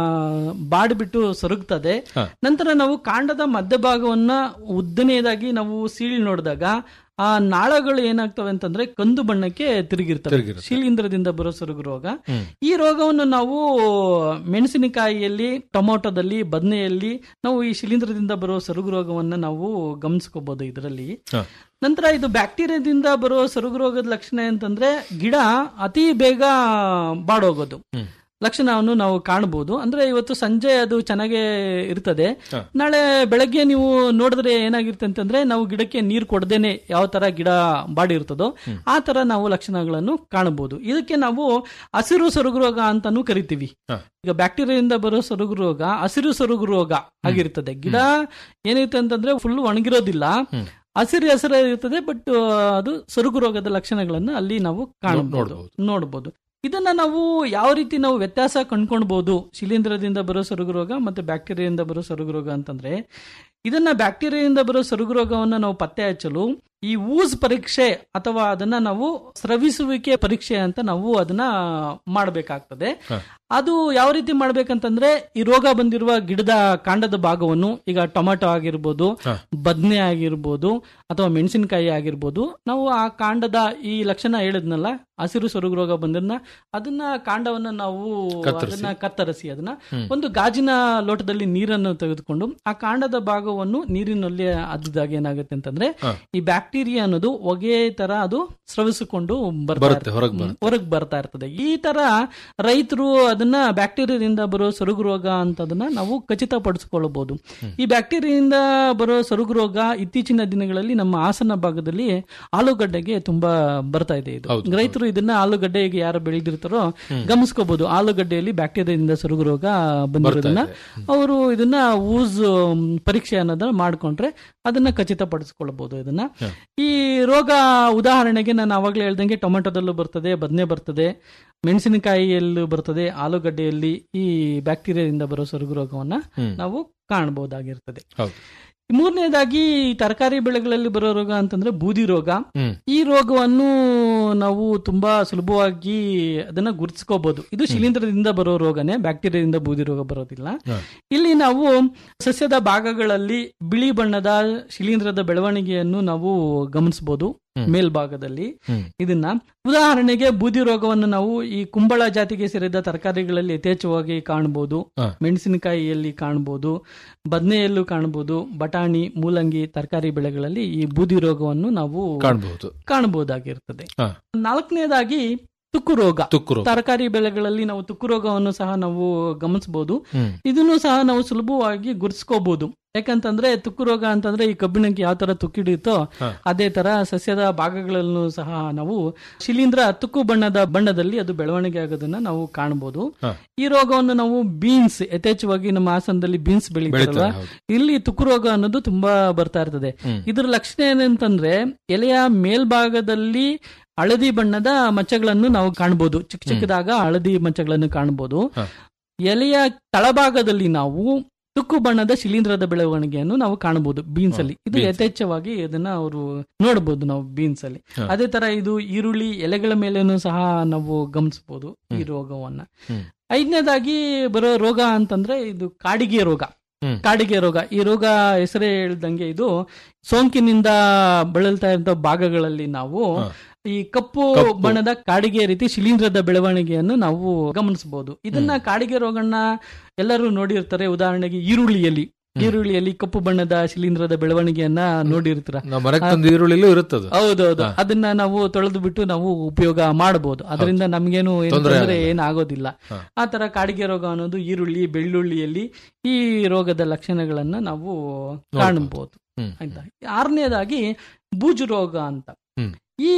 ಬಾಡ್ಬಿಟ್ಟು ಸೊರಗ್ತದೆ ಹ. ನಂತರ ನಾವು ಕಾಂಡದ ಮಧ್ಯಭಾಗವನ್ನ ಉದ್ದನೆಯದಾಗಿ ನಾವು ಸೀಳಿ ನೋಡಿದಾಗ ಆ ನಾಳಗಳು ಏನಾಗ್ತವೆ ಅಂತಂದ್ರೆ ಕಂದು ಬಣ್ಣಕ್ಕೆ ತಿರುಗಿರ್ತವೆ ತಿರುಗಿರುತ್ತೆ. ಶಿಲೀಂಧ್ರದಿಂದ ಬರೋ ಸೊರಗು ರೋಗ ಈ ರೋಗವನ್ನು ನಾವು ಮೆಣಸಿನಕಾಯಿಯಲ್ಲಿ ಟೊಮೊಟೊದಲ್ಲಿ ಬದನೆಯಲ್ಲಿ ನಾವು ಈ ಶಿಲೀಂಧ್ರದಿಂದ ಬರೋ ಸೊರಗು ರೋಗವನ್ನ ನಾವು ಗಮನಿಸ್ಕೋಬಹುದು ಇದರಲ್ಲಿ ಹ. ನಂತರ ಇದು ಬ್ಯಾಕ್ಟೀರಿಯಾದಿಂದ ಬರೋ ಸೊರಗು ರೋಗದ ಲಕ್ಷಣ ಅಂತಂದ್ರೆ ಗಿಡ ಅತಿ ಬೇಗ ಬಾಡೋಗೋದು ಲಕ್ಷಣವನ್ನು ನಾವು ಕಾಣಬಹುದು ಅಂದ್ರೆ ಇವತ್ತು ಸಂಜೆ ಅದು ಚೆನ್ನಾಗೇ ಇರ್ತದೆ ನಾಳೆ ಬೆಳಗ್ಗೆ ನೀವು ನೋಡಿದ್ರೆ ಏನಾಗಿರುತ್ತೆ ಅಂತಂದ್ರೆ ನಾವು ಗಿಡಕ್ಕೆ ನೀರು ಕೊಡದೇನೆ ಯಾವ ತರ ಗಿಡ ಬಾಡಿರ್ತದೋ ಆ ತರ ನಾವು ಲಕ್ಷಣಗಳನ್ನು ಕಾಣಬಹುದು ಇದಕ್ಕೆ ನಾವು ಹಸಿರು ಸೊರಗು ರೋಗ ಅಂತಾನೂ ಕರಿತೀವಿ ಈಗ ಬ್ಯಾಕ್ಟೀರಿಯಾದಿಂದ ಬರೋ ಸೊರಗು ರೋಗ ಹಸಿರು ಸೊರಗು ರೋಗ ಆಗಿರ್ತದೆ ಗಿಡ ಏನಿರುತ್ತೆ ಅಂತಂದ್ರೆ ಫುಲ್ ಒಣಗಿರೋದಿಲ್ಲ ಹಸಿರು ಹೆಸರು ಇರ್ತದೆ ಬಟ್ ಅದು ಸೊರಗು ರೋಗದ ಲಕ್ಷಣಗಳನ್ನ ಅಲ್ಲಿ ನಾವು ಕಾಣಬಹುದು ನೋಡ್ಬೋದು. ನೋಡಬಹುದು ಇದನ್ನ ನಾವು ಯಾವ ರೀತಿ ನಾವು ವ್ಯತ್ಯಾಸ ಕಂಡ್ಕೊಳ್ಬಹುದು ಶಿಲೀಂಧ್ರದಿಂದ ಬರೋ ಸೊರಗು ರೋಗ ಮತ್ತೆ ಬ್ಯಾಕ್ಟೀರಿಯಾದಿಂದ ಬರೋ ಸೊರಗು ರೋಗ ಅಂತಂದ್ರೆ ಇದನ್ನ ಬ್ಯಾಕ್ಟೀರಿಯಾದಿಂದ ಬರೋ ಸೊರಗು ರೋಗವನ್ನ ನಾವು ಪತ್ತೆ ಹಚ್ಚಲು ಈ ಊಸ್ ಪರೀಕ್ಷೆ ಅಥವಾ ಅದನ್ನ ನಾವು ಸ್ರವಿಸುವಿಕೆ ಪರೀಕ್ಷೆ ಅಂತ ನಾವು ಅದನ್ನ ಮಾಡಬೇಕಾಗ್ತದೆ ಅದು ಯಾವ ರೀತಿ ಮಾಡ್ಬೇಕಂತಂದ್ರೆ ಈ ರೋಗ ಬಂದಿರುವ ಗಿಡದ ಕಾಂಡದ ಭಾಗವನ್ನು ಈಗ ಟೊಮೆಟೊ ಆಗಿರ್ಬೋದು ಬದ್ನೆ ಆಗಿರ್ಬೋದು ಅಥವಾ ಮೆಣಸಿನಕಾಯಿ ಆಗಿರ್ಬೋದು ನಾವು ಆ ಕಾಂಡದ ಈ ಲಕ್ಷಣ ಹೇಳಿದ್ನಲ್ಲ ಹಸಿರು ಸೊರಗು ರೋಗ ಬಂದನ್ನ ಅದನ್ನ ಕಾಂಡವನ್ನ ನಾವು ಕತ್ತರಿಸಿ. ಅದನ್ನ ಕತ್ತರಿಸಿ ಅದನ್ನ ಒಂದು ಗಾಜಿನ ಲೋಟದಲ್ಲಿ ನೀರನ್ನು ತೆಗೆದುಕೊಂಡು ಆ ಕಾಂಡದ ಭಾಗ ರೋಗವನ್ನು ನೀರಿನಲ್ಲಿ ಅದ್ದಿದಾಗ ಏನಾಗುತ್ತೆ ಅಂತಂದ್ರೆ ಹಾ. ಈ ಬ್ಯಾಕ್ಟೀರಿಯಾ ಅನ್ನೋದು ಹೊಗೆ ತರ ಅದು ಸ್ರವಿಸಿಕೊಂಡು ಬರ್ತಾ ಬರುತ್ತೆ, ಇರ್ತದೆ. ಹೊರಗ್ ಬರುತ್ತೆ. ಹೊರಗ್ ಬರ್ತಾ ಇರ್ತದೆ ಈ ತರ ರೈತರು ಅದನ್ನ ಬ್ಯಾಕ್ಟೀರಿಯಾದಿಂದ ಬರೋ ಸೊರಗು ರೋಗ ಅಂತದನ್ನ ನಾವು ಖಚಿತಪಡಿಸಿಕೊಳ್ಳಬಹುದು ಈ ಬ್ಯಾಕ್ಟೀರಿಯಾದಿಂದ ಬರೋ ಸೊರಗು ರೋಗ ಇತ್ತೀಚಿನ ದಿನಗಳಲ್ಲಿ ನಮ್ಮ ಹಾಸನ ಭಾಗದಲ್ಲಿ ಆಲೂಗಡ್ಡೆಗೆ ತುಂಬಾ ಬರ್ತಾ ಇದೆ ಇದು ಹೌದು, ರೈತರು ಇದನ್ನ ಆಲೂಗಡ್ಡೆಗೆ ಯಾರು ಬೆಳೆದಿರ್ತಾರೋ ಗಮನಿಸ್ಕೋಬಹುದು ಆಲೂಗಡ್ಡೆಯಲ್ಲಿ ಬ್ಯಾಕ್ಟೀರಿಯಾದಿಂದ ಸೊರಗು ರೋಗ ಬಂದಿರೋದನ್ನ ಅವರು ಇದನ್ನ ಊಸ್ ಮ್, ಪರೀಕ್ಷೆ ಅನ್ನೋದನ್ನ ಮಾಡ್ಕೊಂಡ್ರೆ ಅದನ್ನ ಖಚಿತಪಡಿಸ್ಕೊಳ್ಬಹುದು ಇದನ್ನ ಈ ರೋಗ ಉದಾಹರಣೆಗೆ ನಾನು ಅವಾಗಲೇ ಹೇಳ್ದಂಗೆ ಟೊಮೆಟೊದಲ್ಲೂ ಬರ್ತದೆ ಬದನೆ ಬರ್ತದೆ ಮೆಣಸಿನಕಾಯಿಯಲ್ಲೂ ಬರ್ತದೆ ಆಲೂಗಡ್ಡೆಯಲ್ಲಿ ಈ ಬ್ಯಾಕ್ಟೀರಿಯಾದಿಂದ ಬರೋ ಸೊರಗು ರೋಗವನ್ನ ಹ್ಮ್. ನಾವು ಕಾಣಬಹುದಾಗಿರ್ತದೆ ಹೌದು ಮೂರನೇದಾಗಿ ತರಕಾರಿ ಬೆಳೆಗಳಲ್ಲಿ ಬರೋ ರೋಗ ಅಂತಂದ್ರೆ ಬೂದಿ ರೋಗ ಹ್ಮ್ ಈ ರೋಗವನ್ನು ನಾವು ತುಂಬಾ ಸುಲಭವಾಗಿ ಅದನ್ನ ಗುರುತಿಸ್ಕೋಬಹುದು ಇದು ಶಿಲೀಂಧ್ರದಿಂದ ಬರೋ ರೋಗನೇ ಬ್ಯಾಕ್ಟೀರಿಯಾದಿಂದ ಬೂದಿ ರೋಗ ಬರೋದಿಲ್ಲ ಹ. ಇಲ್ಲಿ ನಾವು ಸಸ್ಯದ ಭಾಗಗಳಲ್ಲಿ ಬಿಳಿ ಬಣ್ಣದ ಶಿಲೀಂಧ್ರದ ಬೆಳವಣಿಗೆಯನ್ನು ನಾವು ಗಮನಿಸಬಹುದು ಹ್ಮ್. ಮೇಲ್ಭಾಗದಲ್ಲಿ ಹ್ಮ್ ಇದನ್ನ ಉದಾಹರಣೆಗೆ ಬೂದಿ ರೋಗವನ್ನು ನಾವು ಈ ಕುಂಬಳ ಜಾತಿಗೆ ಸೇರಿದ ತರಕಾರಿಗಳಲ್ಲಿ ಯಥೇಚ್ಛವಾಗಿ ಕಾಣಬಹುದು ಹ. ಮೆಣಸಿನಕಾಯಿಯಲ್ಲಿ ಕಾಣಬಹುದು ಬದನೆಯಲ್ಲೂ ಕಾಣಬಹುದು ಬಟಾಣಿ ಮೂಲಂಗಿ ತರಕಾರಿ ಬೆಳೆಗಳಲ್ಲಿ ಈ ಬೂದಿ ರೋಗವನ್ನು ನಾವು ಕಾಣಬಹುದು ಕಾಣಬಹುದಾಗಿರ್ತದೆ ಹ. ನಾಲ್ಕನೇದಾಗಿ ತುಕ್ಕು ರೋಗ ತುಕ್ಕು ರೋಗ ತರಕಾರಿ ಬೆಳೆಗಳಲ್ಲಿ ನಾವು ತುಕ್ಕು ರೋಗವನ್ನು ಸಹ ನಾವು ಗಮನಿಸಬಹುದು ಹ್ಮ್ ಇದನ್ನು ಸಹ ನಾವು ಸುಲಭವಾಗಿ ಗುರುತಿಸ್ಕೋಬಹುದು ಯಾಕಂತಂದ್ರೆ ತುಕ್ಕು ರೋಗ ಅಂತಂದ್ರೆ ಈ ಕಬ್ಬಿಣಕ್ಕೆ ಯಾವ ತರ ತುಕ್ಕಿಡಿಯುತ್ತೋ ಹ. ಅದೇ ತರ ಸಸ್ಯದ ಭಾಗಗಳಲ್ಲೂ ಸಹ ನಾವು ಶಿಲೀಂಧ್ರ ತುಕ್ಕು ಬಣ್ಣದ ಬಣ್ಣದಲ್ಲಿ ಅದು ಬೆಳವಣಿಗೆ ಆಗೋದನ್ನ ನಾವು ಕಾಣಬಹುದು ಹ. ಈ ರೋಗವನ್ನು ನಾವು ಬೀನ್ಸ್ ಯಥೇಚ್ಛವಾಗಿ ನಮ್ಮ ಹಾಸನದಲ್ಲಿ ಬೀನ್ಸ್ ಬೆಳೀತಾರಲ್ವಾ ಬೆಳೀತಾರೆ ಹೌದು ಇಲ್ಲಿ ತುಕ್ಕು ರೋಗ ಅನ್ನೋದು ತುಂಬಾ ಬರ್ತಾ ಇರ್ತದೆ ಹ್ಮ್. ಇದರ ಲಕ್ಷಣ ಏನಂತಂದ್ರೆ ಎಲೆಯ ಮೇಲ್ಭಾಗದಲ್ಲಿ ಹಳದಿ ಬಣ್ಣದ ಮಚ್ಚಗಳನ್ನು ನಾವು ಕಾಣಬಹುದು ಚಿಕ್ಕ ಚಿಕ್ಕದಾಗ ಹಳದಿ ಮಚ್ಚಗಳನ್ನು ಕಾಣಬಹುದು ಹ. ಎಲೆಯ ತಳಭಾಗದಲ್ಲಿ ನಾವು ತುಕ್ಕು ಬಣ್ಣದ ಶಿಲೀಂಧ್ರದ ಬೆಳವಣಿಗೆಯನ್ನು ನಾವು ಕಾಣಬಹುದು ಬೀನ್ಸ್ ಅಲ್ಲಿ ಇದು beans. ಯಥೇಚ್ಛವಾಗಿ ಇದನ್ನ ಅವರು ನೋಡಬಹುದು ನಾವು ಬೀನ್ಸ್ ಅಲ್ಲಿ ಹ. ಅದೇ ತರ ಇದು ಈರುಳ್ಳಿ ಎಲೆಗಳ ಮೇಲೇನು ಸಹ ನಾವು ಗಮನಿಸಬಹುದು ಈ ರೋಗವನ್ನ ಹ್ಮ್. ಐದನೇದಾಗಿ ಬರೋ ರೋಗ ಅಂತಂದ್ರೆ ಇದು ಕಾಡಿಗೆ ರೋಗ ಹ್ಮ್. ಕಾಡಿಗೆ ರೋಗ ಈ ರೋಗ ಹೆಸರೇ ಹೇಳ್ದಂಗೆ ಇದು ಸೋಂಕಿನಿಂದ ಬಳಲ್ತಾ ಇರೋ ಭಾಗಗಳಲ್ಲಿ ನಾವು ಹ. ಈ ಕಪ್ಪು ಕಪ್ಪು. ಬಣ್ಣದ ಕಾಡಿಗೆ ರೀತಿ ಶಿಲೀಂಧ್ರದ ಬೆಳವಣಿಗೆಯನ್ನು ನಾವು ಗಮನಿಸಬಹುದು ಇದನ್ನ ಕಾಡಿಗೆ ರೋಗನ ಎಲ್ಲರೂ ನೋಡಿರ್ತಾರೆ ಉದಾಹರಣೆಗೆ ಈರುಳ್ಳಿಯಲ್ಲಿ ಈರುಳ್ಳಿಯಲ್ಲಿ ಕಪ್ಪು ಬಣ್ಣದ ಶಿಲೀಂಧ್ರದ ಬೆಳವಣಿಗೆಯನ್ನ ನೋಡಿರ್ತೀರ ನಾವು ಮನೆಗೆ ತಂದು ಈರುಳ್ಳಿಲೂ ಇರುತ್ತದು ಹೌದೌದು ಹಾ. ಅದನ್ನ ನಾವು ತೊಳೆದು ಬಿಟ್ಟು ನಾವು ಉಪಯೋಗ ಮಾಡಬಹುದು ಅದರಿಂದ ನಮ್ಗೇನು ಏನು ತೊಂದ್ರೆ ತೊಂದರೆ ಆಗಲ್ಲ. ಏನಾಗೋದಿಲ್ಲ ಹಾ. ಆ ತರ ಕಾಡಿಗೆ ರೋಗ ಅನ್ನೋದು ಈರುಳ್ಳಿ ಬೆಳ್ಳುಳ್ಳಿಯಲ್ಲಿ ಈ ರೋಗದ ಲಕ್ಷಣಗಳನ್ನ ನಾವು ಕಾಣಬಹುದು ಹ್ಮ್. ಆಯ್ತಾ ಆರನೇದಾಗಿ ಬೂಜು ರೋಗ ಅಂತ ಹ್ಮ್. ಈ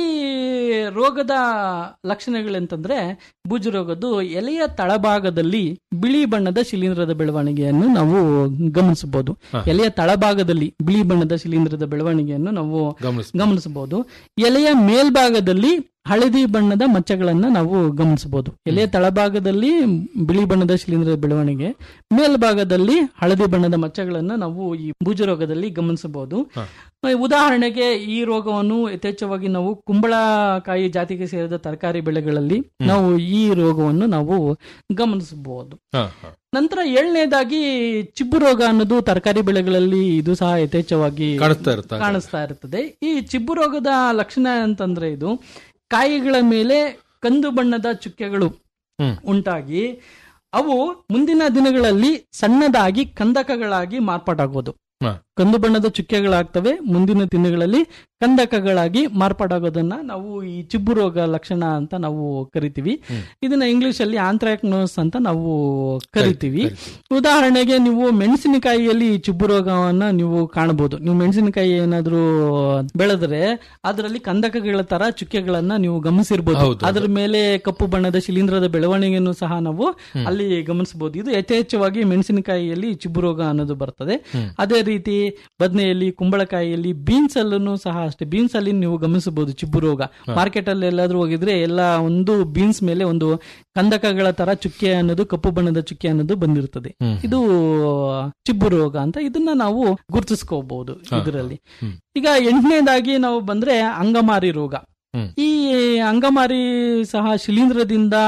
ರೋಗದ ಲಕ್ಷಣಗಳಂತಂದ್ರೆ ಬೂಜು ರೋಗದ್ದು ಎಲೆಯ ತಳಭಾಗದಲ್ಲಿ ಬಿಳಿ ಬಣ್ಣದ ಶಿಲೀಂಧ್ರದ ಬೆಳವಣಿಗೆಯನ್ನು ನಾವು ಗಮನಿಸಬಹುದು ಹಾ. ಎಲೆಯ ತಳಭಾಗದಲ್ಲಿ ಬಿಳಿ ಬಣ್ಣದ ಶಿಲೀಂಧ್ರದ ಬೆಳವಣಿಗೆಯನ್ನು ನಾವು ಗಮನಿಸಿ ಗಮನಿಸಬಹುದು ಎಲೆಯ ಮೇಲ್ಭಾಗದಲ್ಲಿ ಹಳದಿ ಬಣ್ಣದ ಮಚ್ಚಗಳನ್ನ ನಾವು ಗಮನಿಸಬಹುದು ಎಲೆಯ ತಳಭಾಗದಲ್ಲಿ ಬಿಳಿ ಬಣ್ಣದ ಶಿಲೀಂಧ್ರದ ಬೆಳವಣಿಗೆ ಮೇಲ್ಭಾಗದಲ್ಲಿ ಹಳದಿ ಬಣ್ಣದ ಮಚ್ಚಗಳನ್ನ ನಾವು ಈ ಬೂಜು ರೋಗದಲ್ಲಿ ಗಮನಿಸಬಹುದು ಹ. ಉದಾಹರಣೆಗೆ ಈ ರೋಗವನ್ನು ಯಥೇಚ್ಛವಾಗಿ ನಾವು ಕುಂಬಳಕಾಯಿ ಜಾತಿಗೆ ಸೇರಿದ ತರಕಾರಿ ಬೆಳೆಗಳಲ್ಲಿ ನಾವು ಈ ರೋಗವನ್ನು ನಾವು ಗಮನಿಸಬಹುದು ಹಾ, ಹಾ. ನಂತರ ಏಳನೇದಾಗಿ ಚಿಬ್ಬು ರೋಗ ಅನ್ನೋದು ತರಕಾರಿ ಬೆಳೆಗಳಲ್ಲಿ ಇದು ಸಹ ಯಥೇಚ್ಛವಾಗಿ ಕಾಣಿಸ್ತಾ ಇರುತ್ತಾ ಕಾಣಿಸ್ತಾ ಇರ್ತದೆ ಈ ಚಿಬ್ಬು ರೋಗದ ಲಕ್ಷಣ ಅಂತಂದ್ರೆ ಇದು ಕಾಯಿಗಳ ಮೇಲೆ ಕಂದು ಬಣ್ಣದ ಚುಕ್ಕೆಗಳು ಹ್ಮ್. ಉಂಟಾಗಿ ಅವು ಮುಂದಿನ ದಿನಗಳಲ್ಲಿ ಸಣ್ಣದಾಗಿ ಕಂದಕಗಳಾಗಿ ಮಾರ್ಪಾಟಾಗೋದು ಹಾ. ಕಂದು ಬಣ್ಣದ ಚುಕ್ಕೆಗಳಾಗ್ತವೆ ಮುಂದಿನ ದಿನಗಳಲ್ಲಿ ಕಂದಕಗಳಾಗಿ ಮಾರ್ಪಾಟಾಗೋದನ್ನ ನಾವು ಈ ಚಿಬ್ಬು ರೋಗ ಲಕ್ಷಣ ಅಂತ ನಾವು ಕರಿತೀವಿ ಹ್ಮ್. ಇದನ್ನ ಇಂಗ್ಲಿಷ್ ಅಲ್ಲಿ ಆಂಥ್ರಾಕ್ನೋಸ್ ಅಂತ ನಾವು ಕರಿತೀವಿ ಕರಿತೀವಿ. ಉದಾಹರಣೆಗೆ ನೀವು ಮೆಣಸಿನಕಾಯಿಯಲ್ಲಿ ಈ ಚಿಬ್ಬು ರೋಗವನ್ನ ನೀವು ಕಾಣಬಹುದು ನೀವು ಮೆಣಸಿನಕಾಯಿ ಏನಾದ್ರೂ ಬೆಳೆದ್ರೆ ಅದರಲ್ಲಿ ಕಂದಕಗಳ ತರ ಚುಕ್ಕೆಗಳನ್ನ ನೀವು ಗಮನಿಸಿರ್ಬೋದು ಹೌದು, ಹೌದು. ಅದರ ಮೇಲೆ ಕಪ್ಪು ಬಣ್ಣದ ಶಿಲೀಂಧ್ರದ ಬೆಳವಣಿಗೆಯನ್ನು ಸಹ ನಾವು ಅಲ್ಲಿ ಗಮನಿಸಬಹುದು ಇದು ಯಥೇಚ್ಛವಾಗಿ ಮೆಣಸಿನಕಾಯಿಯಲ್ಲಿ ಚಿಬ್ಬು ರೋಗ ಅನ್ನೋದು ಬರ್ತದೆ ಹ್ಮ್. ಅದೇ ರೀತಿ ಬದನೆಯಲ್ಲಿ ಕುಂಬಳಕಾಯಿಯಲ್ಲಿ ಬೀನ್ಸ್ ಅಲ್ಲೂ ಸಹ ಅಷ್ಟೇ ಬೀನ್ಸ್ ಅಲ್ಲಿ ನೀವು ಗಮನಿಸಬಹುದು ಚಿಬ್ಬು ರೋಗ ಮಾರ್ಕೆಟ್ ಅಲ್ಲಿ ಎಲ್ಲಾದ್ರೂ ಹೋಗಿದ್ರೆ ಎಲ್ಲ ಒಂದು ಬೀನ್ಸ್ ಮೇಲೆ ಒಂದು ಕಂದಕಗಳ ತರ ಚುಕ್ಕೆ ಅನ್ನೋದು ಕಪ್ಪು ಬಣ್ಣದ ಚುಕ್ಕೆ ಅನ್ನೋದು ಬಂದಿರ್ತದೆ ಹ್ಮ್. ಇದು ಚಿಬ್ಬು ರೋಗ ಅಂತ ಇದನ್ನ ನಾವು ಗುರುತಿಸ್ಕೋಬಹುದು ಇದರಲ್ಲಿ ಹ್ಮ್. ಈಗ ಎಂಟನೇದಾಗಿ ನಾವು ಬಂದ್ರೆ ಅಂಗಮಾರಿ ರೋಗ ಹ್ಮ್. ಈ ಅಂಗಮಾರಿ ಸಹ ಶಿಲೀಂಧ್ರದಿಂದ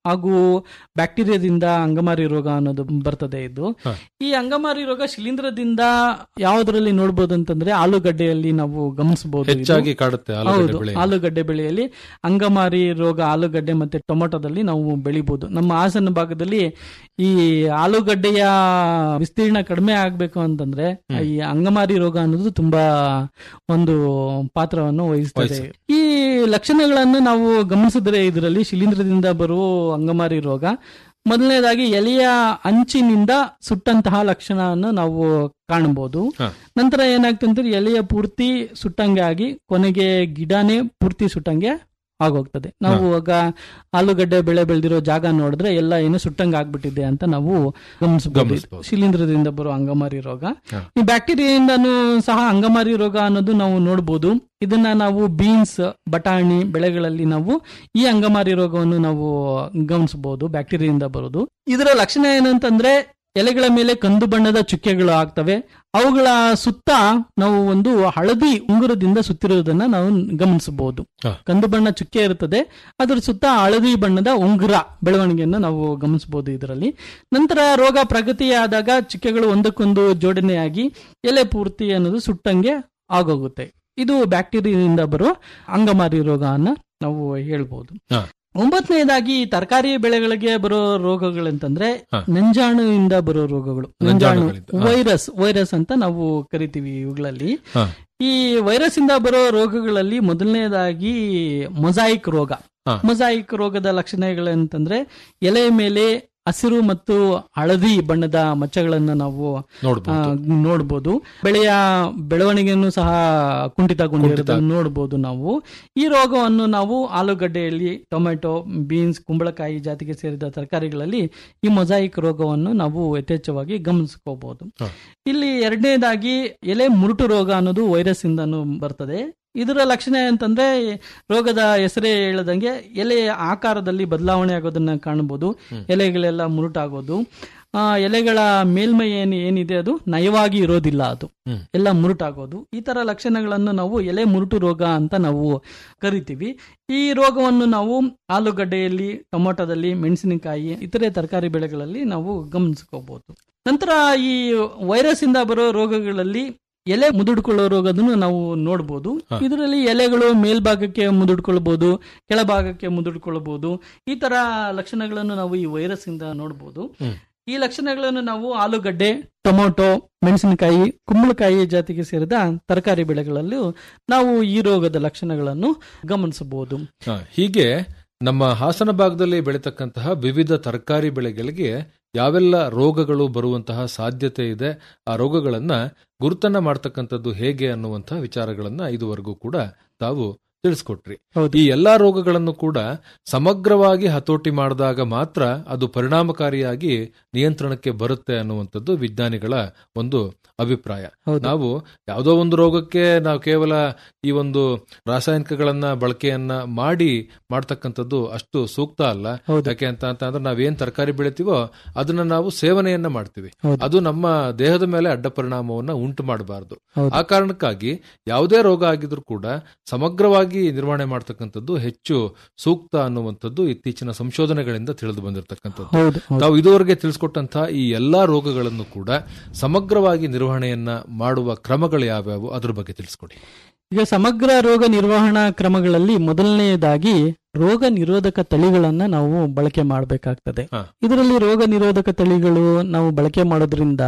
ಹಾಗೂ ಬ್ಯಾಕ್ಟೀರಿಯಾದಿಂದ ಅಂಗಮಾರಿ ರೋಗ ಅನ್ನೋದು ಬರ್ತದೆ ಇದು ಹ. ಈ ಅಂಗಮಾರಿ ರೋಗ ಶಿಲೀಂಧ್ರದಿಂದ ಯಾವುದರಲ್ಲಿ ನೋಡ್ಬೋದು ಅಂತಂದ್ರೆ ಆಲೂಗಡ್ಡೆಯಲ್ಲಿ ನಾವು ಗಮನಿಸಬಹುದು ಹೆಚ್ಚಾಗಿ ಕಾಡುತ್ತೆ ಆಲೂಗಡ್ಡೆ ಹೌದು ಬೆಳೆ ಆಲೂಗಡ್ಡೆ ಬೆಳೆಯಲ್ಲಿ ಅಂಗಮಾರಿ ರೋಗ ಆಲೂಗಡ್ಡೆ ಮತ್ತೆ ಟೊಮೊಟೊದಲ್ಲಿ ನಾವು ಬೆಳಿಬಹುದು ನಮ್ಮ ಹಾಸನ ಭಾಗದಲ್ಲಿ ಈ ಆಲೂಗಡ್ಡೆಯ ವಿಸ್ತೀರ್ಣ ಕಡಿಮೆ ಆಗ್ಬೇಕು ಅಂತಂದ್ರೆ ಈ ಅಂಗಮಾರಿ ರೋಗ ಅನ್ನೋದು ತುಂಬಾ ಒಂದು ಪಾತ್ರವನ್ನು ವಹಿಸ್ತದೆ ಈ ಲಕ್ಷಣಗಳನ್ನು ನಾವು ಗಮನಿಸಿದ್ರೆ ಇದರಲ್ಲಿ ಶಿಲೀಂಧ್ರದಿಂದ ಬರುವ ಅಂಗಮಾರಿ ರೋಗ ಮೊದಲನೇದಾಗಿ ಎಲೆಯ ಅಂಚಿನಿಂದ ಸುಟ್ಟಂತಹ ಲಕ್ಷಣವನ್ನು ನಾವು ಕಾಣಬಹುದು ಹ. ನಂತರ ಏನಾಗ್ತದೆ ಅಂದ್ರೆ ಎಲೆಯ ಪೂರ್ತಿ ಸುಟ್ಟಂಗೆ ಆಗಿ ಕೊನೆಗೆ ಗಿಡನೇ ಪೂರ್ತಿ ಸುಟ್ಟಂಗೆ ಆಗೋಗ್ತದೆ ನಾವು ಇವಾಗ ಆಲೂಗಡ್ಡೆ ಬೆಳೆ ಬೆಳೆದಿರೋ ಜಾಗ ನೋಡಿದ್ರೆ ಎಲ್ಲ ಏನು ಸುಟ್ಟಂಗೆ ಆಗ್ಬಿಟ್ಟಿದೆ ಅಂತ ನಾವು ಗಮನಿಸಬಹುದು ಗಮನಿಸ್ಬೋದು. ಶಿಲೀಂಧ್ರದಿಂದ ಬರೋ ಅಂಗಮಾರಿ ರೋಗ ಹ. ಈ ಬ್ಯಾಕ್ಟೀರಿಯಾದಿಂದನೂ ಸಹ ಅಂಗಮಾರಿ ರೋಗ ಅನ್ನೋದು ನಾವು ನೋಡಬಹುದು ಇದನ್ನ ನಾವು ಬೀನ್ಸ್ ಬಟಾಣಿ ಬೆಳೆಗಳಲ್ಲಿ ನಾವು ಈ ಅಂಗಮಾರಿ ರೋಗವನ್ನು ನಾವು ಗಮನಿಸಬಹುದು ಬ್ಯಾಕ್ಟೀರಿಯಾದಿಂದ ಬರೋದು ಇದರ ಲಕ್ಷಣ ಏನಂತಂದ್ರೆ ಎಲೆಗಳ ಮೇಲೆ ಕಂದು ಬಣ್ಣದ ಚುಕ್ಕೆಗಳು ಆಗ್ತವೆ ಅವುಗಳ ಸುತ್ತ ನಾವು ಒಂದು ಹಳದಿ ಉಂಗುರದಿಂದ ಸುತ್ತಿರುವುದನ್ನ ನಾವು ಗಮನಿಸಬಹುದು ಹ. ಕಂದು ಬಣ್ಣ ಚುಕ್ಕೆ ಇರುತ್ತದೆ ಅದರ ಸುತ್ತ ಹಳದಿ ಬಣ್ಣದ ಉಂಗುರ ಬೆಳವಣಿಗೆಯನ್ನು ನಾವು ಗಮನಿಸಬಹುದು ಇದರಲ್ಲಿ ನಂತರ ರೋಗ ಪ್ರಗತಿಯಾದಾಗ ಚುಕ್ಕೆಗಳು ಒಂದಕ್ಕೊಂದು ಜೋಡಣೆಯಾಗಿ ಎಲೆ ಪೂರ್ತಿ ಅನ್ನೋದು ಸುಟ್ಟಂಗೆ ಆಗೋಗುತ್ತೆ ಇದು ಬ್ಯಾಕ್ಟೀರಿಯಾದಿಂದ ಬರೋ ಅಂಗಮಾರಿ ರೋಗ ಅನ್ನ ನಾವು ಹೇಳ್ಬೋದು ಹ. ಒಂಬತ್ತನೇದಾಗಿ ತರಕಾರಿ ಬೆಳೆಗಳಿಗೆ ಬರೋ ರೋಗಗಳಂತಂದ್ರೆ ಹ. ನಂಜಾಣುವಿಂದ ಬರೋ ರೋಗಗಳು ನಂಜಾಣು ನಂಜಾಣುಗಳಿಂದ, ಹ. ವೈರಸ್ ವೈರಸ್ ಅಂತ ನಾವು ಕರಿತೀವಿ ಇವುಗಳಲ್ಲಿ ಹ. ಈ ವೈರಸ್ ಇಂದ ಬರೋ ರೋಗಗಳಲ್ಲಿ ಮೊದಲನೇದಾಗಿ ಮೊಸಾಯಿಕ್ ರೋಗ ಹ. ಮೊಸಾಯಿಕ್ ರೋಗದ ಲಕ್ಷಣಗಳಂತಂದ್ರೆ ಎಲೆ ಮೇಲೆ ಹಸಿರು ಮತ್ತು ಹಳದಿ ಬಣ್ಣದ ಮಚ್ಚಗಳನ್ನ ನಾವು ಆ, ನೋಡ್ಬೋದು ನೋಡ್ಬೋದು ಬೆಳೆಯ ಬೆಳವಣಿಗೆಯನ್ನು ಸಹ ಕುಂಠಿತಗೊಂಡಿರೋದನ್ನು ನೋಡ್ಬೋದು ನಾವು ಈ ರೋಗವನ್ನು ನಾವು ಆಲೂಗಡ್ಡೆಯಲ್ಲಿ ಟೊಮೆಟೊ ಬೀನ್ಸ್ ಕುಂಬಳಕಾಯಿ ಜಾತಿಗೆ ಸೇರಿದ ತರಕಾರಿಗಳಲ್ಲಿ ಈ ಮೊಸಾಯಿಕ್ ರೋಗವನ್ನು ನಾವು ಯಥೇಚ್ಛವಾಗಿ ಗಮನಿಸ್ಕೋಬಹುದು ಹ. ಇಲ್ಲಿ ಎರಡನೇದಾಗಿ ಎಲೆ ಮುರುಟು ರೋಗ ಅನ್ನೋದು ವೈರಸ್ ಇಂದನೂ ಬರ್ತದೆ ಇದರ ಲಕ್ಷಣ ಅಂತಂದ್ರೆ ರೋಗದ ಹೆಸರೇ ಹೇಳದಂಗೆ ಎಲೆ ಆಕಾರದಲ್ಲಿ ಬದಲಾವಣೆ ಆಗೋದನ್ನ ಕಾಣಬಹುದು ಎಲೆಗಳೆಲ್ಲ ಮುರುಟಾಗೋದು ಆ ಎಲೆಗಳ ಮೇಲ್ಮೈ ಏನು ಏನಿದೆ ಅದು ನಯವಾಗಿ ಇರೋದಿಲ್ಲ ಅದು ಹ್ಮ್. ಎಲ್ಲ ಮುರುಟಾಗೋದು ಈ ತರ ಲಕ್ಷಣಗಳನ್ನು ನಾವು ಎಲೆ ಮುರುಟು ರೋಗ ಅಂತ ನಾವು ಕರಿತೀವಿ ಈ ರೋಗವನ್ನು ನಾವು ಆಲೂಗಡ್ಡೆಯಲ್ಲಿ ಟೊಮೊಟೊದಲ್ಲಿ ಮೆಣಸಿನಕಾಯಿ ಇತರೆ ತರಕಾರಿ ಬೆಳೆಗಳಲ್ಲಿ ನಾವು ಗಮನಿಸ್ಕೋಬಹುದು ನಂತರ ಈ ವೈರಸ್ ಇಂದ ಬರೋ ರೋಗಗಳಲ್ಲಿ ಎಲೆ ಮುದುಡ್ಕೊಳ್ಳೋ ರೋಗದನ್ನು ನಾವು ನೋಡಬಹುದು ಹ. ಇದರಲ್ಲಿ ಎಲೆಗಳು ಮೇಲ್ಭಾಗಕ್ಕೆ ಮುದುಡ್ಕೊಳ್ಬಹುದು ಕೆಳಭಾಗಕ್ಕೆ ಮುದುಡ್ಕೊಳ್ಬಹುದು ಈ ತರ ಲಕ್ಷಣಗಳನ್ನು ನಾವು ಈ ವೈರಸ್ ಇಂದ ನೋಡಬಹುದು ಹ್ಮ್. ಈ ಲಕ್ಷಣಗಳನ್ನು ನಾವು ಆಲೂಗಡ್ಡೆ ಟೊಮೊಟೊ ಮೆಣಸಿನಕಾಯಿ ಕುಂಬಳಕಾಯಿ ಜಾತಿಗೆ ಸೇರಿದ ತರಕಾರಿ ಬೆಳೆಗಳಲ್ಲೂ ನಾವು ಈ ರೋಗದ ಲಕ್ಷಣಗಳನ್ನು ಗಮನಿಸಬಹುದು ಹ, ಹೀಗೆ ನಮ್ಮ ಹಾಸನ ಭಾಗದಲ್ಲಿ ಬೆಳೀತಕ್ಕಂತಹ ವಿವಿಧ ತರಕಾರಿ ಬೆಳೆಗಳಿಗೆ ಯಾವೆಲ್ಲ ರೋಗಗಳು ಬರುವಂತಹ ಸಾಧ್ಯತೆ ಇದೆ ಆ ರೋಗಗಳನ್ನ ಗುರುತನ್ನ ಮಾಡ್ತಕ್ಕಂಥದ್ದು ಹೇಗೆ ಅನ್ನುವಂತಹ ವಿಚಾರಗಳನ್ನ ಇದುವರೆಗೂ ಕೂಡ ತಾವು ತಿಳಿಸ್ಕೊಟ್ರಿ ಹೌದು. ಈ ಎಲ್ಲಾ ರೋಗಗಳನ್ನು ಕೂಡ ಸಮಗ್ರವಾಗಿ ಹತೋಟಿ ಮಾಡಿದಾಗ ಮಾತ್ರ ಅದು ಪರಿಣಾಮಕಾರಿಯಾಗಿ ನಿಯಂತ್ರಣಕ್ಕೆ ಬರುತ್ತೆ ಅನ್ನುವಂಥದ್ದು ವಿಜ್ಞಾನಿಗಳ ಒಂದು ಅಭಿಪ್ರಾಯ ಹೌದು. ನಾವು ಯಾವುದೋ ಒಂದು ರೋಗಕ್ಕೆ ನಾವು ಕೇವಲ ಈ ಒಂದು ರಾಸಾಯನಿಕಗಳನ್ನ ಬಳಕೆಯನ್ನ ಮಾಡಿ ಮಾಡ್ತಕ್ಕಂಥದ್ದು ಅಷ್ಟು ಸೂಕ್ತ ಅಲ್ಲ ಹೌದು. ಯಾಕೆ ಅಂತ ಅಂತ ಅಂದ್ರೆ ನಾವೇನ್ ತರಕಾರಿ ಬೆಳಿತೀವೋ ಅದನ್ನ ನಾವು ಸೇವನೆಯನ್ನ ಮಾಡ್ತೀವಿ ಹೌದು. ಅದು ನಮ್ಮ ದೇಹದ ಮೇಲೆ ಅಡ್ಡ ಪರಿಣಾಮವನ್ನ ಉಂಟು ಮಾಡಬಾರದು ಹೌದು. ಆ ಕಾರಣಕ್ಕಾಗಿ ಯಾವುದೇ ರೋಗ ಆಗಿದ್ರು ಕೂಡ ಸಮಗ್ರವಾಗಿ ನಿರ್ವಹಣೆ ಮಾಡ್ತಕ್ಕಂಥದ್ದು ಹೆಚ್ಚು ಸೂಕ್ತ ಅನ್ನುವಂಥದ್ದು ಇತ್ತೀಚಿನ ಸಂಶೋಧನೆಗಳಿಂದ ತಿಳಿದು ಬಂದಿರತಕ್ಕಂಥದ್ದು ಹೌದು ಹೌದು. ತಾವು ಇದುವರೆಗೆ ತಿಳಿಸ್ಕೊಟ್ಟಂತಹ ಈ ಎಲ್ಲಾ ರೋಗಗಳನ್ನು ಕೂಡ ಸಮಗ್ರವಾಗಿ ನಿರ್ವಹಣೆಯನ್ನ ಮಾಡುವ ಕ್ರಮಗಳು ಯಾವ್ಯಾವು ಅದ್ರ ಬಗ್ಗೆ ತಿಳಿಸ್ಕೊಡಿ ಈಗ ಸಮಗ್ರ ರೋಗ ನಿರ್ವಹಣಾ ಕ್ರಮಗಳಲ್ಲಿ ಮೊದಲನೆಯದಾಗಿ ರೋಗ ನಿರೋಧಕ ತಳಿಗಳನ್ನ ನಾವು ಬಳಕೆ ಮಾಡಬೇಕಾಗ್ತದೆ ಹ. ಇದರಲ್ಲಿ ರೋಗ ನಿರೋಧಕ ತಳಿಗಳು ನಾವು ಬಳಕೆ ಮಾಡೋದ್ರಿಂದ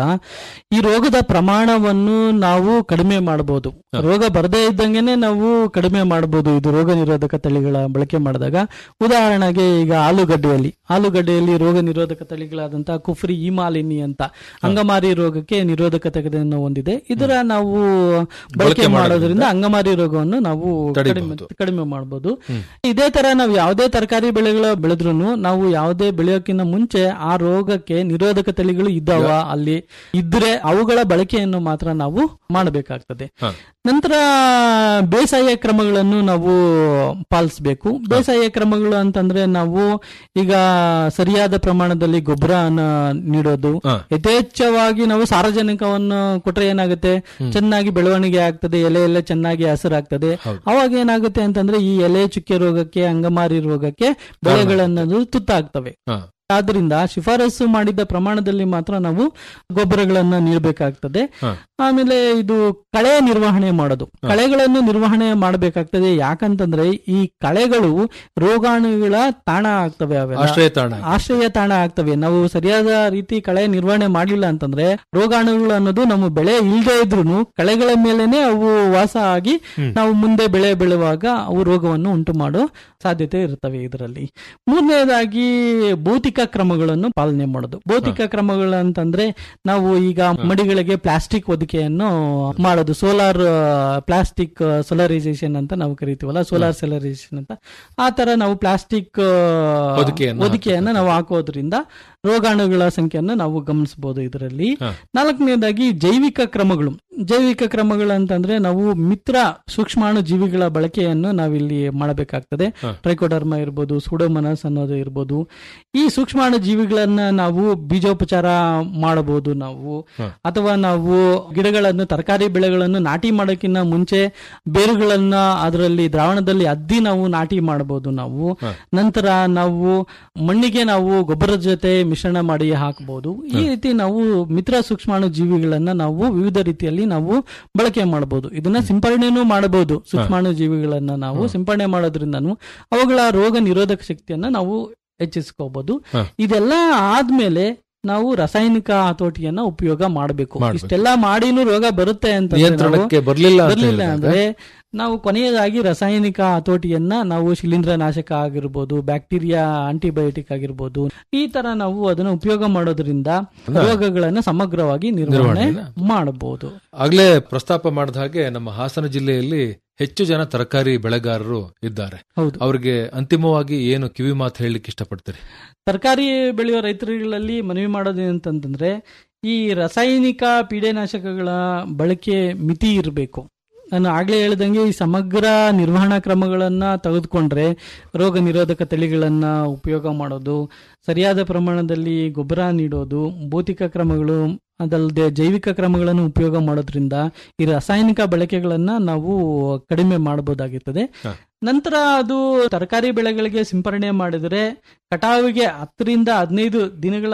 ಈ ರೋಗದ ಪ್ರಮಾಣವನ್ನು ನಾವು ಕಡಿಮೆ ಮಾಡಬಹುದು ಹ. ರೋಗ ಬರದೇ ಇದ್ದಂಗೆನೆ ನಾವು ಕಡಿಮೆ ಮಾಡಬಹುದು ಇದು ರೋಗ ನಿರೋಧಕ ತಳಿಗಳ ಬಳಕೆ ಮಾಡಿದಾಗ ಉದಾಹರಣೆಗೆ ಈಗ ಆಲೂಗಡ್ಡೆಯಲ್ಲಿ ಆಲೂಗಡ್ಡೆಯಲ್ಲಿ ರೋಗ ನಿರೋಧಕ ತಳಿಗಳಾದಂತಹ ಕುಫ್ರಿ ಇಮಾಲಿನಿ ಅಂತ ಅಂಗಮಾರಿ ರೋಗಕ್ಕೆ ನಿರೋಧಕತೆಯನ್ನು ಹೊಂದಿದೆ ಇದರ ನಾವು ಬಳಕೆ ಬಳಕೆ ಮಾಡೋದ್ರಿಂದ ಅಂಗಮಾರಿ ರೋಗವನ್ನು ನಾವು ಕಡಿಮೆ ತಡಿಬಹುದು. ಕಡಿಮೆ ಮಾಡಬಹುದು ಹ್ಮ್. ಇದೇ ತರ ನಾವು ಯಾವುದೇ ತರಕಾರಿ ಬೆಳೆಗಳು ಬೆಳೆದ್ರು ನಾವು ಯಾವುದೇ ಬೆಳೆಯೋಕ್ಕಿಂತ ಮುಂಚೆ ಆ ರೋಗಕ್ಕೆ ನಿರೋಧಕ ತಳಿಗಳು ಇದ್ದಾವ ಅಲ್ಲಿ ಇದ್ರೆ ಅವುಗಳ ಬಳಕೆಯನ್ನು ಮಾತ್ರ ನಾವು ಮಾಡಬೇಕಾಗ್ತದೆ ಹ. ನಂತರ ಬೇಸಾಯ ಕ್ರಮಗಳನ್ನು ನಾವು ಪಾಲಿಸಬೇಕು ಬೇಸಾಯ ಕ್ರಮಗಳು ಅಂತಂದ್ರೆ ನಾವು ಈಗ ಸರಿಯಾದ ಪ್ರಮಾಣದಲ್ಲಿ ಗೊಬ್ಬರ ನೀಡೋದು ಹ. ಯಥೇಚ್ಛವಾಗಿ ನಾವು ಸಾರ್ವಜನಿಕವನ್ನು ಕೊಟ್ರೆ ಏನಾಗುತ್ತೆ ಚೆನ್ನಾಗಿ ಬೆಳವಣಿಗೆ ಆಗ್ತದೆ ಎಲೆ ಎಲ್ಲ ಚೆನ್ನಾಗಿ ಹಸಿರಾಗ್ತದೆ ಹೌದು. ಅವಾಗ ಏನಾಗುತ್ತೆ ಅಂತಂದ್ರೆ ಈ ಎಲೆ ಚುಕ್ಕೆ ರೋಗಕ್ಕೆ ಅಂಗಮಾರಿ ರೋಗಕ್ಕೆ ಬೆಳೆಗಳನ್ನದು ತುತ್ತಾಗ್ತವೆ ಹಾ. ಆದ್ರಿಂದ ಶಿಫಾರಸು ಮಾಡಿದ ಪ್ರಮಾಣದಲ್ಲಿ ಮಾತ್ರ ನಾವು ಗೊಬ್ಬರಗಳನ್ನ ನೀಡಬೇಕಾಗ್ತದೆ ಹಾ. ಆಮೇಲೆ ಇದು ಕಳೆ ನಿರ್ವಹಣೆ ಮಾಡೋದು ಹಾ. ಕಳೆಗಳನ್ನು ನಿರ್ವಹಣೆ ಮಾಡಬೇಕಾಗ್ತದೆ ಯಾಕಂತಂದ್ರೆ ಈ ಕಳೆಗಳು ರೋಗಾಣುಗಳ ತಾಣ ಆಗ್ತವೆ ಅವೆಲ್ಲ ಆಶ್ರಯ ತಾಣ ಆಶ್ರಯ ತಾಣ ಆಗ್ತವೆ ನಾವು ಸರಿಯಾದ ರೀತಿ ಕಳೆ ನಿರ್ವಹಣೆ ಮಾಡಲಿಲ್ಲ ಅಂತಂದ್ರೆ ರೋಗಾಣುಗಳು ಅನ್ನೋದು ನಮ್ಮ ಬೆಳೆ ಇಲ್ಲದೆ ಇದ್ರು ಕಳೆಗಳ ಮೇಲೆನೆ ಅವು ವಾಸ ಆಗಿ ಹ್ಮ್. ನಾವು ಮುಂದೆ ಬೆಳೆ ಬೆಳೆಯುವಾಗ ಅವು ರೋಗವನ್ನು ಉಂಟು ಮಾಡೋ ಸಾಧ್ಯತೆ ಇರ್ತವೆ ಇದರಲ್ಲಿ ಮೂರನೇದಾಗಿ ಭೌತಿಕ ಕ್ರಮಗಳನ್ನು ಪಾಲನೆ ಮಾಡೋದು ಭೌತಿಕ ಕ್ರಮಗಳು ಅಂತಂದ್ರೆ ನಾವು ಈಗ ಮಡಿಗಳಿಗೆ ಪ್ಲಾಸ್ಟಿಕ್ ಹೊದಿಕೆಯನ್ನು ಮಾಡೋದು ಸೋಲಾರ್ ಪ್ಲಾಸ್ಟಿಕ್ ಸೋಲರೈಸೇಷನ್ ಅಂತ ನಾವು ಕರಿತೀವಲ್ಲ ಸೋಲಾರ್ ಸೋಲರೈಸೇಷನ್ ಅಂತ ಆ ತರ ನಾವು ಪ್ಲಾಸ್ಟಿಕ್ ಹೊದಿಕೆಯನ್ನ ಹೊದಿಕೆಯನ್ನ ನಾವು ಹಾಕೋದ್ರಿಂದ ರೋಗಾಣುಗಳ ಸಂಖ್ಯೆಯನ್ನು ನಾವು ಗಮನಿಸಬಹುದು ಇದರಲ್ಲಿ ಹಾ. ನಾಲ್ಕನೇದಾಗಿ ಜೈವಿಕ ಕ್ರಮಗಳು ಜೈವಿಕ ಕ್ರಮಗಳು ಅಂತಂದ್ರೆ ನಾವು ಮಿತ್ರ ಸೂಕ್ಷ್ಮಾಣು ಜೀವಿಗಳ ಬಳಕೆಯನ್ನು ನಾವಿಲ್ಲಿ ಮಾಡಬೇಕಾಗ್ತದೆ ಹಾ. ಟ್ರೈಕೋಡರ್ಮ ಇರ್ಬೋದು ಸುಡೋಮನಸ್ ಅನ್ನೋದು ಇರ್ಬೋದು ಈ ಸೂಕ್ಷ್ಮಾಣು ಜೀವಿಗಳನ್ನ ನಾವು ಬೀಜೋಪಚಾರ ಮಾಡಬಹುದು ನಾವು ಹಾ. ಅಥವಾ ನಾವು ಗಿಡಗಳನ್ನು ತರಕಾರಿ ಬೆಳೆಗಳನ್ನು ನಾಟಿ ಮಾಡೋಕ್ಕಿಂತ ಮುಂಚೆ ಬೇರುಗಳನ್ನ ಅದರಲ್ಲಿ ದ್ರಾವಣದಲ್ಲಿ ಅದ್ದಿ ನಾವು ನಾಟಿ ಮಾಡಬಹುದು ನಾವು ಹಾ. ನಂತರ ನಾವು ಮಣ್ಣಿಗೆ ನಾವು ಗೊಬ್ಬರದ ಜೊತೆ ಮಿಶ್ರಣ ಮಾಡಿ ಹಾಕಬಹುದು ಈ ರೀತಿ ನಾವು ಮಿತ್ರ ಸೂಕ್ಷ್ಮಾಣು ಜೀವಿಗಳನ್ನ ನಾವು ವಿವಿಧ ರೀತಿಯಲ್ಲಿ ನಾವು ಬಳಕೆ ಮಾಡಬಹುದು ಇದನ್ನ ಸಿಂಪರಣೆನೂ ಮಾಡಬಹುದು ಸೂಕ್ಷ್ಮಾಣು ಜೀವಿಗಳನ್ನ ನಾವು ಸಿಂಪರಣೆ ಮಾಡೋದ್ರಿಂದನೂ ಅವುಗಳ ರೋಗ ನಿರೋಧಕ ಶಕ್ತಿಯನ್ನ ನಾವು ಹೆಚ್ಚಿಸ್ಕೋಬಹುದು ಹಾ. ಇದೆಲ್ಲ ಆದ್ಮೇಲೆ ನಾವು ರಾಸಾಯನಿಕ ಹತೋಟಿಯನ್ನ ಉಪಯೋಗ ಮಾಡಬೇಕು ಮಾಡ್ಬೇಕು. ಇಷ್ಟೆಲ್ಲ ಮಾಡಿನೂ ರೋಗ ಬರುತ್ತೆ ಅಂತ ನಿಯಂತ್ರಣಕ್ಕೆ ಬರ್ಲಿಲ್ಲ ಅಂತ ಬರಲಿಲ್ಲ ಹೇಳಿದಾಗ ಅಂದ್ರೆ ನಾವು ಕೊನೆಯದಾಗಿ ರಾಸಾಯನಿಕ ಹತೋಟಿಯನ್ನ ನಾವು ಶಿಲೀಂಧ್ರ ನಾಶಕ ಆಗಿರ್ಬೋದು ಬ್ಯಾಕ್ಟೀರಿಯಾ ಆಂಟಿಬಯೋಟಿಕ್ ಆಗಿರ್ಬೋದು ಈ ತರ ನಾವು ಅದನ್ನ ಉಪಯೋಗ ಮಾಡೋದ್ರಿಂದ ರೋಗಗಳನ್ನ ಸಮಗ್ರವಾಗಿ ನಿರ್ವಹಣೆ ನಿರ್ವಹಣೆಯನ್ನ ಮಾಡಬಹುದು ಆಗ್ಲೇ ಪ್ರಸ್ತಾಪ ಮಾಡಿದ ಹಾಗೆ ನಮ್ಮ ಹಾಸನ ಜಿಲ್ಲೆಯಲ್ಲಿ ಹೆಚ್ಚು ಜನ ತರಕಾರಿ ಬೆಳೆಗಾರರು ಇದ್ದಾರೆ ಹೌದು ಅವರಿಗೆ ಅಂತಿಮವಾಗಿ ಏನು ಕಿವಿ ಮಾತು ಹೇಳಲಿಕ್ಕೆ ಇಷ್ಟಪಡ್ತೀರಿ ತರಕಾರಿ ಬೆಳೆಯುವ ರೈತರುಗಳಲ್ಲಿ ಮನವಿ ಮಾಡೋದು ಅಂತಂದ್ರೆ ಈ ರಾಸಾಯನಿಕ ಪೀಡೆನಾಶಕಗಳ ಬಳಕೆ ಮಿತಿ ಇರಬೇಕು ನಾನು ಆಗ್ಲೇ ಹೇಳ್ದಂಗೆ ಈ ಸಮಗ್ರ ನಿರ್ವಹಣಾ ಕ್ರಮಗಳನ್ನ ತೆಗೆದುಕೊಂಡ್ರೆ ರೋಗ ನಿರೋಧಕ ತಳಿಗಳನ್ನ ಉಪಯೋಗ ಮಾಡೋದು ಸರಿಯಾದ ಪ್ರಮಾಣದಲ್ಲಿ ಗೊಬ್ಬರ ನೀಡೋದು ಭೌತಿಕ ಕ್ರಮಗಳು ಅದಲ್ಲದೆ ಜೈವಿಕ ಕ್ರಮಗಳನ್ನು ಉಪಯೋಗ ಮಾಡೋದ್ರಿಂದ ಈ ರಾಸಾಯನಿಕ ಬಳಕೆಗಳನ್ನ ನಾವು ಕಡಿಮೆ ಮಾಡಬಹುದಾಗಿರ್ತದೆ ಹ. ನಂತರ ಅದು ತರಕಾರಿ ಬೆಳೆಗಳಿಗೆ ಸಿಂಪರಣೆ ಮಾಡಿದರೆ ಕಟಾವಿಗೆ ಹತ್ತರಿಂದ ಹದಿನೈದು ದಿನಗಳ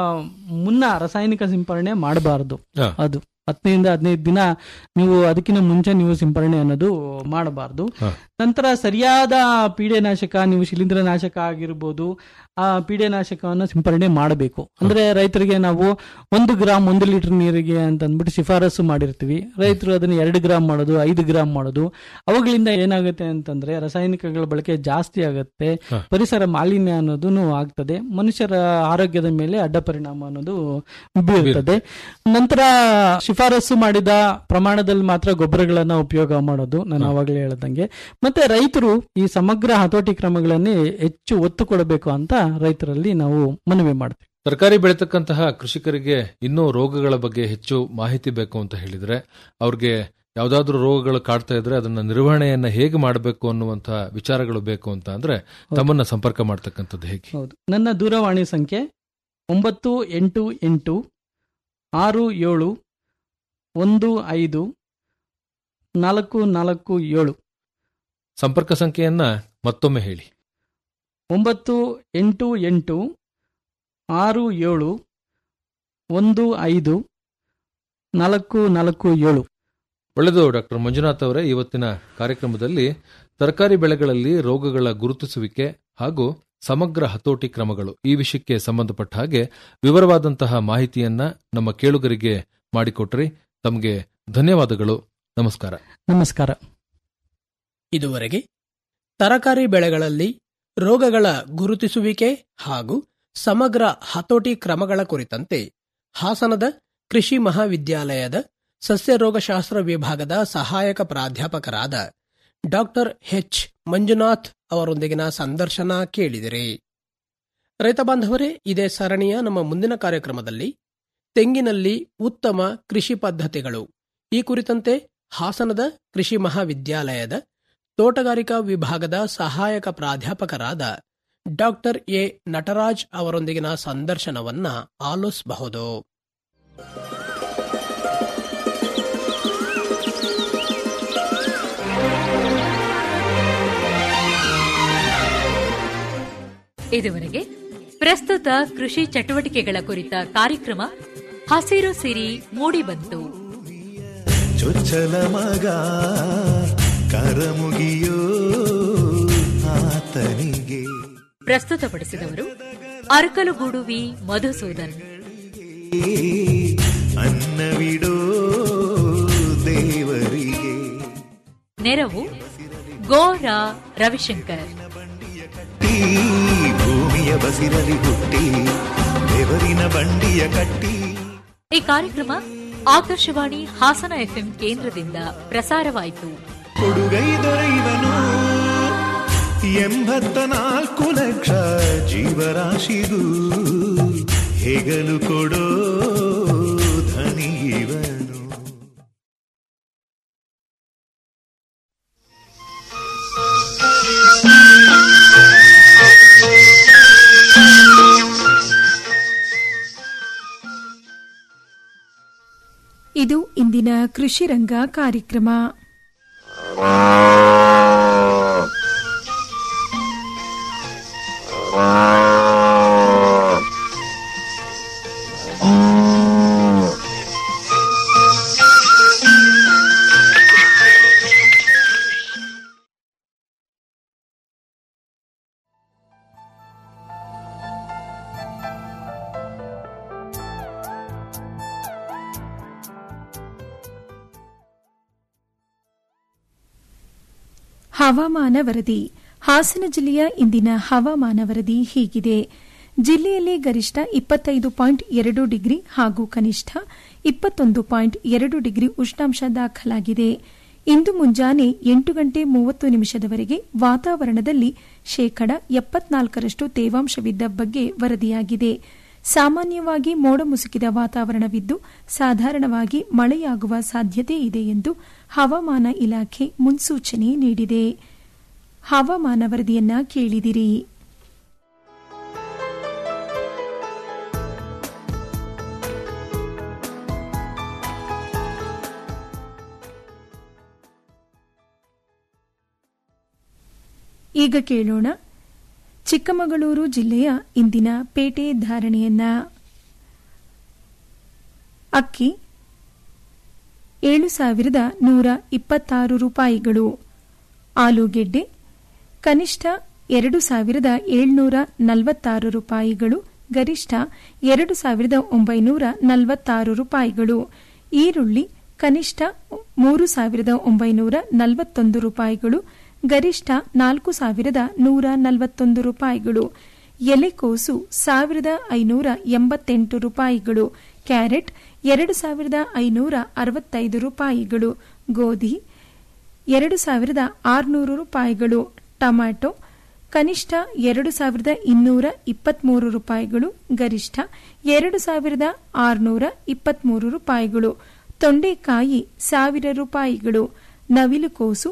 ಮುನ್ನ ರಾಸಾಯನಿಕ ಸಿಂಪರಣೆ ಮಾಡಬಾರದು ಹ. ಅದು ಹತ್ತರಿಂದ ಹದಿನೈದು ದಿನ ನೀವು ಅದಕ್ಕಿಂತ ಮುಂಚೆ ನೀವು ಸಿಂಪರಣೆ ಅನ್ನೋದು ಮಾಡಬಾರದು ಹ. ನಂತರ ಸರಿಯಾದ ಪೀಡೆನಾಶಕ ನೀವು ಶಿಲೀಂಧ್ರನಾಶಕ ಆಗಿರ್ಬೋದು ಆ ಪೀಡೆನಾಶಕವನ್ನು ಸಿಂಪರಣೆ ಮಾಡಬೇಕು ಅಂದ್ರೆ ರೈತರಿಗೆ ನಾವು ಒಂದು ಗ್ರಾಮ್ ಒಂದು ಲೀಟರ್ ನೀರಿಗೆ ಅಂತ ಅಂದ್ಬಿಟ್ಟು ಶಿಫಾರಸು ಮಾಡಿರ್ತೀವಿ ರೈತರು ಅದನ್ನ ಎರಡು ಗ್ರಾಮ್ ಮಾಡೋದು ಐದು ಗ್ರಾಮ್ ಮಾಡೋದು ಅವುಗಳಿಂದ ಏನಾಗುತ್ತೆ ಅಂತಂದ್ರೆ ರಾಸಾಯನಿಕಗಳ ಬಳಕೆ ಜಾಸ್ತಿ ಆಗುತ್ತೆ ಹ. ಪರಿಸರ ಮಾಲಿನ್ಯ ಅನ್ನೋದು ಆಗ್ತದೆ ಮನುಷ್ಯರ ಆರೋಗ್ಯದ ಮೇಲೆ ಅಡ್ಡ ಪರಿಣಾಮ ಅನ್ನೋದು ಬೀರುತ್ತದೆ ನಂತರ ಶಿಫಾರಸು ಮಾಡಿದ ಪ್ರಮಾಣದಲ್ಲಿ ಮಾತ್ರ ಗೊಬ್ಬರಗಳನ್ನ ಉಪಯೋಗ ಮಾಡೋದು ನಾನು ಆವಾಗಲೇ ಹೇಳ್ದಂಗೆ ಮತ್ತೆ ರೈತರು ಈ ಸಮಗ್ರ ಹತೋಟಿ ಕ್ರಮಗಳನ್ನೇ ಹೆಚ್ಚು ಒತ್ತು ಕೊಡಬೇಕು ಅಂತ ರೈತರಲ್ಲಿ ನಾವು ಮನವಿ ಮಾಡ್ತೀವಿ ತರಕಾರಿ ಬೆಳೀತಕ್ಕಂತಹ ಕೃಷಿಕರಿಗೆ ಇನ್ನೂ ರೋಗಗಳ ಬಗ್ಗೆ ಹೆಚ್ಚು ಮಾಹಿತಿ ಬೇಕು ಅಂತ ಹೇಳಿದ್ರೆ ಅವ್ರಿಗೆ ಯಾವ್ದಾದ್ರು ರೋಗಗಳು ಕಾಡ್ತಾ ಇದ್ರೆ ಅದನ್ನ ನಿರ್ವಹಣೆಯನ್ನ ಹೇಗೆ ಮಾಡಬೇಕು ಅನ್ನುವಂತಹ ವಿಚಾರಗಳು ಬೇಕು ಅಂತ ಅಂದ್ರೆ ತಮ್ಮನ್ನ ಸಂಪರ್ಕ ಮಾಡ್ತಕ್ಕಂಥದ್ದು ಹೇಗೆ ಹೌದು ನನ್ನ ದೂರವಾಣಿ ಸಂಖ್ಯೆ ಒಂಬತ್ತು ಎಂಟು ಎಂಟು ಆರು ಏಳು ಒಂದು ಐದು ನಾಲ್ಕು ನಾಲ್ಕು ಏಳು ಸಂಪರ್ಕ ಸಂಖ್ಯೆಯನ್ನ ಮತ್ತೊಮ್ಮೆ ಹೇಳಿ ಒಂಬತ್ತು ಎಂಟು ಎಂಟು ಆರು ಏಳು ಒಂದು ಐದು ನಾಲ್ಕು ನಾಲ್ಕು ಏಳು ಒಳ್ಳೆಯದು ಡಾಕ್ಟರ್ ಮಂಜುನಾಥ್ ಅವರೇ ಇವತ್ತಿನ ಕಾರ್ಯಕ್ರಮದಲ್ಲಿ ತರಕಾರಿ ಬೆಳೆಗಳಲ್ಲಿ ರೋಗಗಳ ಗುರುತಿಸುವಿಕೆ ಹಾಗೂ ಸಮಗ್ರ ಹತೋಟಿ ಕ್ರಮಗಳು ಈ ವಿಷಯಕ್ಕೆ ಸಂಬಂಧಪಟ್ಟ ಹಾಗೆ ವಿವರವಾದಂತಹ ಮಾಹಿತಿಯನ್ನ ನಮ್ಮ ಕೇಳುಗರಿಗೆ ಮಾಡಿಕೊಟ್ರಿ ತಮಗೆ ಧನ್ಯವಾದಗಳು ನಮಸ್ಕಾರ ನಮಸ್ಕಾರ ಇದುವರೆಗೆ ತರಕಾರಿ ಬೆಳೆಗಳಲ್ಲಿ ರೋಗಗಳ ಗುರುತಿಸುವಿಕೆ ಹಾಗೂ ಸಮಗ್ರ ಹತೋಟಿ ಕ್ರಮಗಳ ಕುರಿತಂತೆ ಹಾಸನದ ಕೃಷಿ ಮಹಾವಿದ್ಯಾಲಯದ ಸಸ್ಯರೋಗಶಾಸ್ತ್ರ ವಿಭಾಗದ ಸಹಾಯಕ ಪ್ರಾಧ್ಯಾಪಕರಾದ ಡಾಕ್ಟರ್ ಎಚ್ ಮಂಜುನಾಥ್ ಅವರೊಂದಿಗಿನ ಸಂದರ್ಶನ ಕೇಳಿದಿರಿ ರೈತ ಬಾಂಧವರೇ ಇದೇ ಸರಣಿಯ ನಮ್ಮ ಮುಂದಿನ ಕಾರ್ಯಕ್ರಮದಲ್ಲಿ ತೆಂಗಿನಲ್ಲಿ ಉತ್ತಮ ಕೃಷಿ ಪದ್ಧತಿಗಳು ಈ ಕುರಿತಂತೆ ಹಾಸನದ ಕೃಷಿ ಮಹಾವಿದ್ಯಾಲಯದ ತೋಟಗಾರಿಕಾ ವಿಭಾಗದ ಸಹಾಯಕ ಪ್ರಾಧ್ಯಾಪಕರಾದ ಡಾಕ್ಟರ್ ಎ ನಟರಾಜ್ ಅವರೊಂದಿಗಿನ ಸಂದರ್ಶನವನ್ನ ಆಲಿಸಬಹುದು ಇದುವರೆಗೆ ಪ್ರಸ್ತುತ ಕೃಷಿ ಚಟುವಟಿಕೆಗಳ ಕುರಿತ ಕಾರ್ಯಕ್ರಮ ಹಸಿರು ಸಿರಿ ಮೂಡಿಬಂತು ಚೊಚ್ಚಲ ಮಗ ಕರಮುಗಿಯೋ ಆತನಿಗೆ ಪ್ರಸ್ತುತಪಡಿಸಿದವರು ಅರಕಲಗೂಡು ವಿ ಮಧುಸೂದನ್ ಅನ್ನವಿಡೋ ದೇವರಿಗೆ ನೆರವು ಗೋರ ರವಿಶಂಕರ್ ಈ ಭೂಮಿಯ ಬಸಿರಲಿ ಹುಟ್ಟಿ ಬೆವರಿನ ಬಂಡಿಯ ಕಟ್ಟಿ ಈ ಕಾರ್ಯಕ್ರಮ ಆಕಾಶವಾಣಿ ಹಾಸನ ಎಫ್ಎಂ ಕೇಂದ್ರದಿಂದ ಪ್ರಸಾರವಾಯಿತು ಕೊಡುಗೈ ದೊರೆಯುವನು ಎಂಬತ್ತ ನಾಲ್ಕು ಲಕ್ಷ ಜೀವರಾಶಿಗೂ ಹೆಗಲು ಕೊಡೋ ಧನಿಯವನು ಇದು ಇಂದಿನ ಕೃಷಿ ರಂಗ ಕಾರ್ಯಕ್ರಮ ಹವಾಮಾನ ವರದಿ ಹಾಸನ ಜಿಲ್ಲೆಯ ಇಂದಿನ ಹವಾಮಾನ ವರದಿ ಹೀಗಿದೆ ಜಿಲ್ಲೆಯಲ್ಲಿ ಗರಿಷ್ಠ ಇಪ್ಪತ್ತೈದು ಪಾಯಿಂಟ್ ಎರಡು ಡಿಗ್ರಿ ಹಾಗೂ ಕನಿಷ್ಠ ಇಪ್ಪತ್ತೊಂದು ಪಾಯಿಂಟ್ ಎರಡು ಡಿಗ್ರಿ ಉಷ್ಣಾಂಶ ದಾಖಲಾಗಿದೆ ಇಂದು ಮುಂಜಾನೆ ಎಂಟು ಗಂಟೆ ಮೂವತ್ತು ನಿಮಿಷದವರೆಗೆ ವಾತಾವರಣದಲ್ಲಿ ಶೇಕಡ ಎಪ್ಪತ್ನಾಲ್ಕರಷ್ಟು ತೇವಾಂಶವಿದ್ದ ಬಗ್ಗೆ ವರದಿಯಾಗಿದೆ ಸಾಮಾನ್ಯವಾಗಿ ಮೋಡ ಮುಸುಕಿದ ವಾತಾವರಣವಿದ್ದು ಸಾಧಾರಣವಾಗಿ ಮಳೆಯಾಗುವ ಸಾಧ್ಯತೆ ಇದೆ ಎಂದು ಹವಾಮಾನ ಇಲಾಖೆ ಮುನ್ಸೂಚನೆ ನೀಡಿದೆ ಹವಾಮಾನ ವರದಿಯನ್ನ ಕೇಳಿದಿರಿ ಈಗ ಕೇಳೋಣ ಚಿಕ್ಕಮಗಳೂರು ಜಿಲ್ಲೆಯ ಇಂದಿನ ಪೇಟೆ ಧಾರಣೆಯನ್ನ ಅಕ್ಕಿ ಏಳು ಸಾವಿರದ ನೂರ ಇಪ್ಪತ್ತಾರು ರೂಪಾಯಿಗಳು ಆಲೂಗೆಡ್ಡೆ ಕನಿಷ್ಠ ಎರಡು ಸಾವಿರದ ಏಳ್ನೂರ ನಲವತ್ತಾರು ರೂಪಾಯಿಗಳು ಗರಿಷ್ಠ ಎರಡು ಸಾವಿರದ ಒಂಬೈನೂರ ನಲವತ್ತಾರು ರೂಪಾಯಿಗಳು ಈರುಳ್ಳಿ ಕನಿಷ್ಠ ಮೂರು ಸಾವಿರದ ಒಂಬೈನೂರ ನಲವತ್ತೊಂದು ರೂಪಾಯಿಗಳು ಗರಿಷ್ಠ ನಾಲ್ಕು ಸಾವಿರದ ನೂರ ನಲವತ್ತೊಂದು ರೂಪಾಯಿಗಳು ಎಲೆಕೋಸು ಸಾವಿರದ ಐನೂರ ಎಂಬತ್ತೆಂಟು ರೂಪಾಯಿಗಳು ಕ್ಯಾರೆಟ್ ಎರಡು ಸಾವಿರದ ಐನೂರ ಅರವತ್ತೈದು ರೂಪಾಯಿಗಳು ಗೋಧಿ ಎರಡು ಸಾವಿರದ ಆರುನೂರು ರೂಪಾಯಿಗಳು ಟೊಮ್ಯಾಟೊ ಕನಿಷ್ಠ ಎರಡು ಸಾವಿರದ ಇನ್ನೂರ ಇಪ್ಪತ್ಮೂರು ರೂಪಾಯಿಗಳು ಗರಿಷ್ಠ ಎರಡು ಸಾವಿರದ ಆರುನೂರ ಇಪ್ಪತ್ಮೂರು ರೂಪಾಯಿಗಳು ತೊಂಡೆಕಾಯಿ ಸಾವಿರ ರೂಪಾಯಿಗಳು ನವಿಲುಕೋಸು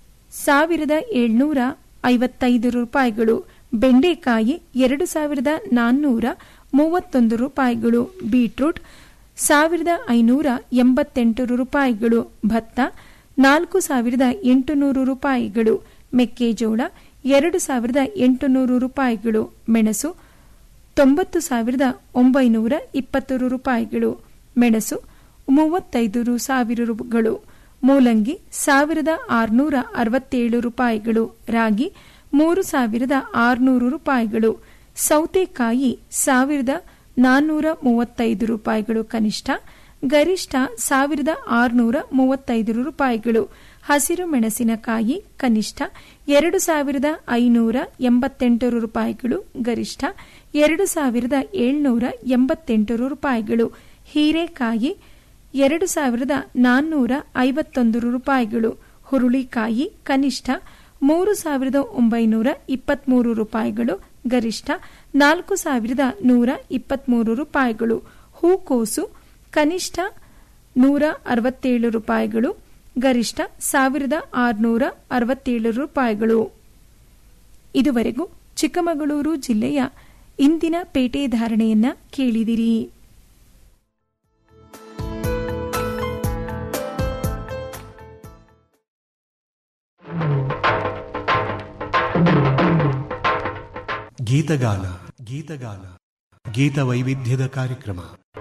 ಸಾವಿರದ ಏಳ್ನೂರ ಐವತ್ತೈದು ರೂಪಾಯಿಗಳು ಬೆಂಡೆಕಾಯಿ ಎರಡು ಸಾವಿರದ ನಾನ್ನೂರ ಮೂವತ್ತೊಂದು ರೂಪಾಯಿಗಳು ಬೀಟ್ರೂಟ್ ಸಾವಿರದ ಐನೂರ ಎಂಬತ್ತೆಂಟು ರೂಪಾಯಿಗಳು ಭತ್ತ ನಾಲ್ಕು ಸಾವಿರದ ಎಂಟುನೂರು ರೂಪಾಯಿಗಳು ಮೆಕ್ಕೆಜೋಳ ಎರಡು ಸಾವಿರದ ಎಂಟುನೂರು ರೂಪಾಯಿಗಳು ಮೆಣಸು ತೊಂಬತ್ತು ಸಾವಿರದ ಒಂಬೈನೂರ ಇಪ್ಪತ್ತು ರೂಪಾಯಿಗಳು ಮೆಣಸು ಮೂವತ್ತೈದು ಸಾವಿರ ರೂಗಳು ಮೂಲಂಗಿ ಸಾವಿರದ ಆರುನೂರ ಅರವತ್ತೇಳು ರೂಪಾಯಿಗಳು ರಾಗಿ ಮೂರು ಸಾವಿರದ ಆರುನೂರು ರೂಪಾಯಿಗಳು ಸೌತೆಕಾಯಿ ಸಾವಿರದ ನಾನ್ನೂರ ಮೂವತ್ತೈದು ರೂಪಾಯಿಗಳು ಕನಿಷ್ಠ ಗರಿಷ್ಠ ಸಾವಿರದ ಆರುನೂರ ಮೂವತ್ತೈದು ರೂಪಾಯಿಗಳು ಹಸಿರು ಮೆಣಸಿನಕಾಯಿ ಕನಿಷ್ಠ ಎರಡು ಸಾವಿರದ ಐನೂರ ಎಂಬತ್ತೆಂಟು ರೂಪಾಯಿಗಳು ಗರಿಷ್ಠ ಎರಡು ಸಾವಿರದ ಏಳ್ನೂರ ಎಂಬತ್ತೆಂಟು ರೂಪಾಯಿಗಳು ಹೀರೆಕಾಯಿ ಎರಡು ಸಾವಿರದ ನಾನ್ನೂರ ಐವತ್ತೊಂದು ರೂಪಾಯಿಗಳು ಹುರುಳಿಕಾಯಿ ಕನಿಷ್ಠ ಮೂರು ಸಾವಿರದ ಒಂಬೈನೂರ ಇಪ್ಪತ್ಮೂರು ರೂಪಾಯಿಗಳು ಗರಿಷ್ಠ ನಾಲ್ಕು ಸಾವಿರದ ನೂರ ಇಪ್ಪತ್ಮೂರು ರೂಪಾಯಿಗಳು ಹೂಕೋಸು ಕನಿಷ್ಠ ನೂರ ಅರವತ್ತೇಳು ರೂಪಾಯಿಗಳು ಗರಿಷ್ಠ ಸಾವಿರದ ಆರುನೂರ ಅರವತ್ತೇಳು ರೂಪಾಯಿಗಳು ಇದುವರೆಗೂ ಚಿಕ್ಕಮಗಳೂರು ಜಿಲ್ಲೆಯ ಇಂದಿನ ಪೇಟೆ ಧಾರಣೆಯನ್ನ ಕೇಳಿದಿರಿ ಗೀತಗಾನ ಗೀತಗಾನ ಗೀತ ವೈವಿಧ್ಯದ ಕಾರ್ಯಕ್ರಮ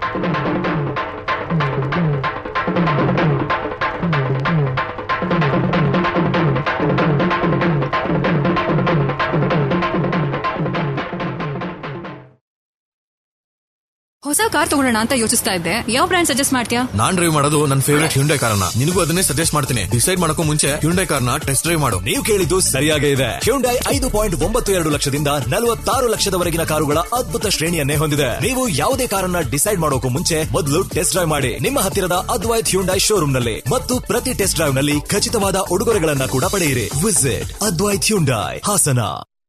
ಹೊಸ ಕಾರ್ ತಗೊಳ್ಳೋಣ ಅಂತ ಯೋಚಿಸ್ತಾ ಇದ್ದೆ ಯಾವ ಬ್ರ್ಯಾಂಡ್ ಸಜೆಸ್ಟ್ ಮಾಡ್ತೀಯಾ ನಾನ್ ಡ್ರೈವ್ ಮಾಡೋದು ನನ್ನ ಫೇವರೇಟ್ ಹ್ಯುಂಡೈ ಕಾರ್ನ ನಿನಗೂ ಅದನ್ನೇ ಸಜೆಸ್ಟ್ ಮಾಡ್ತೀನಿ ಡಿಸೈಡ್ ಮಾಡಕ್ಕೂ ಮುಂಚೆ ಹ್ಯುಂಡೈ ಕಾರ್ನ ಟೆಸ್ಟ್ ಡ್ರೈವ್ ಮಾಡು ನೀವು ಕೇಳಿದ್ದು ಸರಿಯಾಗೇ ಇದೆ ಹ್ಯುಂಡೈ ಐದು ಪಾಯಿಂಟ್ ಒಂಬತ್ತು ಎರಡು ಲಕ್ಷದಿಂದ ನಲವತ್ತಾರು ಲಕ್ಷದವರೆಗಿನ ಕಾರುಗಳ ಅದ್ಭುತ ಶ್ರೇಣಿಯನ್ನೇ ಹೊಂದಿದೆ ನೀವು ಯಾವುದೇ ಕಾರನ್ನ ಡಿಸೈಡ್ ಮಾಡೋಕು ಮುಂಚೆ ಮೊದಲು ಟೆಸ್ಟ್ ಡ್ರೈವ್ ಮಾಡಿ ನಿಮ್ಮ ಹತ್ತಿರದ ಅದ್ವೈತ್ ಹ್ಯುಂಡೈ ಶೋರೂಮ್ ನಲ್ಲಿ ಮತ್ತು ಪ್ರತಿ ಟೆಸ್ಟ್ ಡ್ರೈವ್ ನಲ್ಲಿ ಖಚಿತವಾದ ಉಡುಗೊರೆಗಳನ್ನ ಕೂಡ ಪಡೆಯಿರಿ ವಿಸಿಟ್ ಅದ್ವೈತ್ ಹ್ಯುಂಡೈ ಹಾಸನ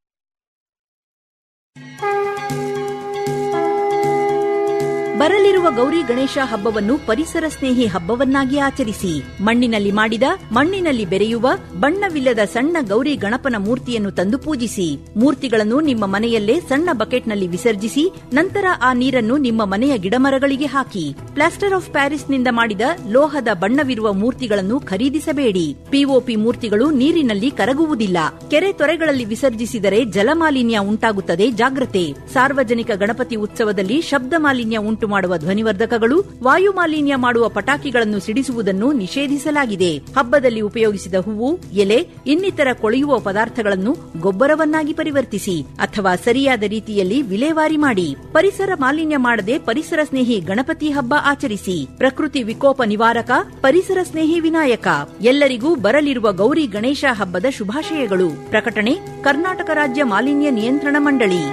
ಬರಲಿರುವ ಗೌರಿ ಗಣೇಶ ಹಬ್ಬವನ್ನು ಪರಿಸರ ಸ್ನೇಹಿ ಹಬ್ಬವನ್ನಾಗಿ ಆಚರಿಸಿ ಮಣ್ಣಿನಲ್ಲಿ ಮಾಡಿದ ಮಣ್ಣಿನಲ್ಲಿ ಬೆರೆಯುವ ಬಣ್ಣವಿಲ್ಲದ ಸಣ್ಣ ಗೌರಿ ಗಣಪನ ಮೂರ್ತಿಯನ್ನು ತಂದು ಪೂಜಿಸಿ ಮೂರ್ತಿಗಳನ್ನು ನಿಮ್ಮ ಮನೆಯಲ್ಲೇ ಸಣ್ಣ ಬಕೆಟ್ನಲ್ಲಿ ವಿಸರ್ಜಿಸಿ ನಂತರ ಆ ನೀರನ್ನು ನಿಮ್ಮ ಮನೆಯ ಗಿಡಮರಗಳಿಗೆ ಹಾಕಿ ಪ್ಲಾಸ್ಟರ್ ಆಫ್ ಪ್ಯಾರಿಸ್ನಿಂದ ಮಾಡಿದ ಲೋಹದ ಬಣ್ಣವಿರುವ ಮೂರ್ತಿಗಳನ್ನು ಖರೀದಿಸಬೇಡಿ ಪಿಒಪಿ ಮೂರ್ತಿಗಳು ನೀರಿನಲ್ಲಿ ಕರಗುವುದಿಲ್ಲ ಕೆರೆ ತೊರೆಗಳಲ್ಲಿ ವಿಸರ್ಜಿಸಿದರೆ ಜಲಮಾಲಿನ್ಯ ಉಂಟಾಗುತ್ತದೆ ಜಾಗ್ರತೆ ಸಾರ್ವಜನಿಕ ಗಣಪತಿ ಉತ್ಸವದಲ್ಲಿ ಶಬ್ದ ಮಾಲಿನ್ಯ ಉಂಟು ಮಾಡುವ ಧ್ವನಿವರ್ಧಕಗಳು ವಾಯು ಮಾಲಿನ್ಯ ಮಾಡುವ ಪಟಾಕಿಗಳನ್ನು ಸಿಡಿಸುವುದನ್ನು ನಿಷೇಧಿಸಲಾಗಿದೆ ಹಬ್ಬದಲ್ಲಿ ಉಪಯೋಗಿಸಿದ ಹೂವು ಎಲೆ ಇನ್ನಿತರ ಕೊಳೆಯುವ ಪದಾರ್ಥಗಳನ್ನು ಗೊಬ್ಬರವನ್ನಾಗಿ ಪರಿವರ್ತಿಸಿ ಅಥವಾ ಸರಿಯಾದ ರೀತಿಯಲ್ಲಿ ವಿಲೇವಾರಿ ಮಾಡಿ ಪರಿಸರ ಮಾಲಿನ್ಯ ಮಾಡದೆ ಪರಿಸರ ಸ್ನೇಹಿ ಗಣಪತಿ ಹಬ್ಬ ಆಚರಿಸಿ ಪ್ರಕೃತಿ ವಿಕೋಪ ನಿವಾರಕ ಪರಿಸರ ಸ್ನೇಹಿ ವಿನಾಯಕ ಎಲ್ಲರಿಗೂ ಬರಲಿರುವ ಗೌರಿ ಗಣೇಶ ಹಬ್ಬದ ಶುಭಾಶಯಗಳು ಪ್ರಕಟಣೆ ಕರ್ನಾಟಕ ರಾಜ್ಯ ಮಾಲಿನ್ಯ ನಿಯಂತ್ರಣ ಮಂಡಳಿ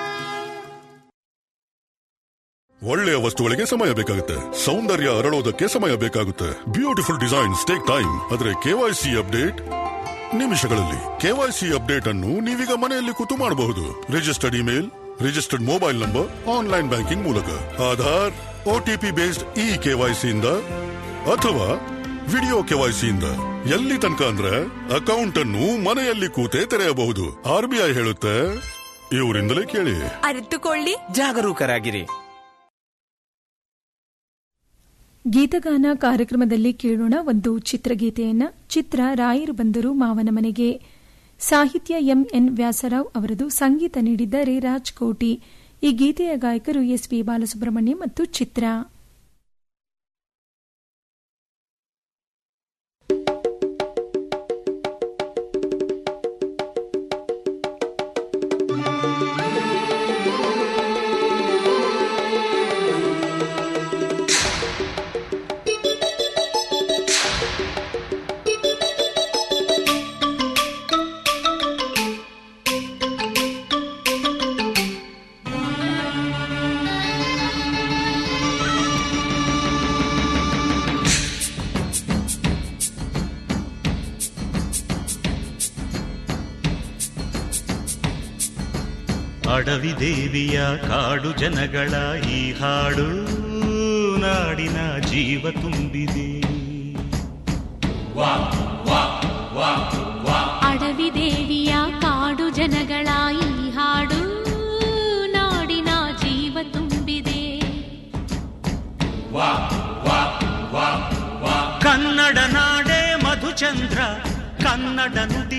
ಒಳ್ಳೆಯ ವಸ್ತುಗಳಿಗೆ ಸಮಯ ಬೇಕಾಗುತ್ತೆ ಸೌಂದರ್ಯ ಅರಳೋದಕ್ಕೆ ಸಮಯ ಬೇಕಾಗುತ್ತೆ ಬ್ಯೂಟಿಫುಲ್ ಡಿಸೈನ್ಸ್ ಟೇಕ್ ಟೈಮ್ ಆದ್ರೆ ಕೆವೈಸಿ ಅಪ್ಡೇಟ್ ನಿಮಿಷಗಳಲ್ಲಿ ಕೆವೈಸಿ ಅಪ್ಡೇಟ್ ಅನ್ನು ನೀವೀಗ ಮನೆಯಲ್ಲಿ ಕೂತು ಮಾಡಬಹುದು registered email registered mobile number online banking ಮೂಲಕ ಆಧಾರ್ ಒಟಿಪಿ ಬೇಸ್ಡ್ ಇ ಕೆವೈಸಿಯಿಂದ ಅಥವಾ ವಿಡಿಯೋ ಕೆವೈಸಿಯಿಂದ ಎಲ್ಲಿ ತನಕ ಅಂದ್ರೆ ಅಕೌಂಟ್ ಅನ್ನು ಮನೆಯಲ್ಲಿ ಕೂತೇ ತೆರೆಯಬಹುದು ಆರ್ಬಿಐ ಹೇಳುತ್ತೆ ಇವರಿಂದಲೇ ಕೇಳಿ ಅರಿತುಕೊಳ್ಳಿ ಜಾಗರೂಕರಾಗಿರಿ ಗೀತಗಾನ ಕಾರ್ಯಕ್ರಮದಲ್ಲಿ ಕೇಳೋಣ ಒಂದು ಚಿತ್ರಗೀತೆಯನ್ನ ಚಿತ್ರ ರಾಯರು ಬಂದರು ಮಾವನ ಮನೆಗೆ ಸಾಹಿತ್ಯ ಎಂಎನ್ ವ್ಯಾಸರಾವ್ ಅವರದು ಸಂಗೀತ ನೀಡಿದ್ದಾರೆ ರಾಜ್ ಕೋಟಿ ಈ ಗೀತೆಯ ಗಾಯಕರು ಎಸ್ ಪಿ ಬಾಲಸುಬ್ರಹ್ಮಣ್ಯ ಮತ್ತು ಚಿತ್ರ ಅಡವಿ ದೇವಿಯ ಕಾಡು ಜನಗಳ ಈ ಹಾಡು ನಾಡಿನ ಜೀವ ತುಂಬಿದೆ ಅಡವಿ ದೇವಿಯ ಕಾಡು ಜನಗಳ ಈ ಹಾಡು ನಾಡಿನ ಜೀವ ತುಂಬಿದೆ ಕನ್ನಡ ನಾಡೆ ಮಧುಚಂದ್ರ ಕನ್ನಡ ನುಡಿ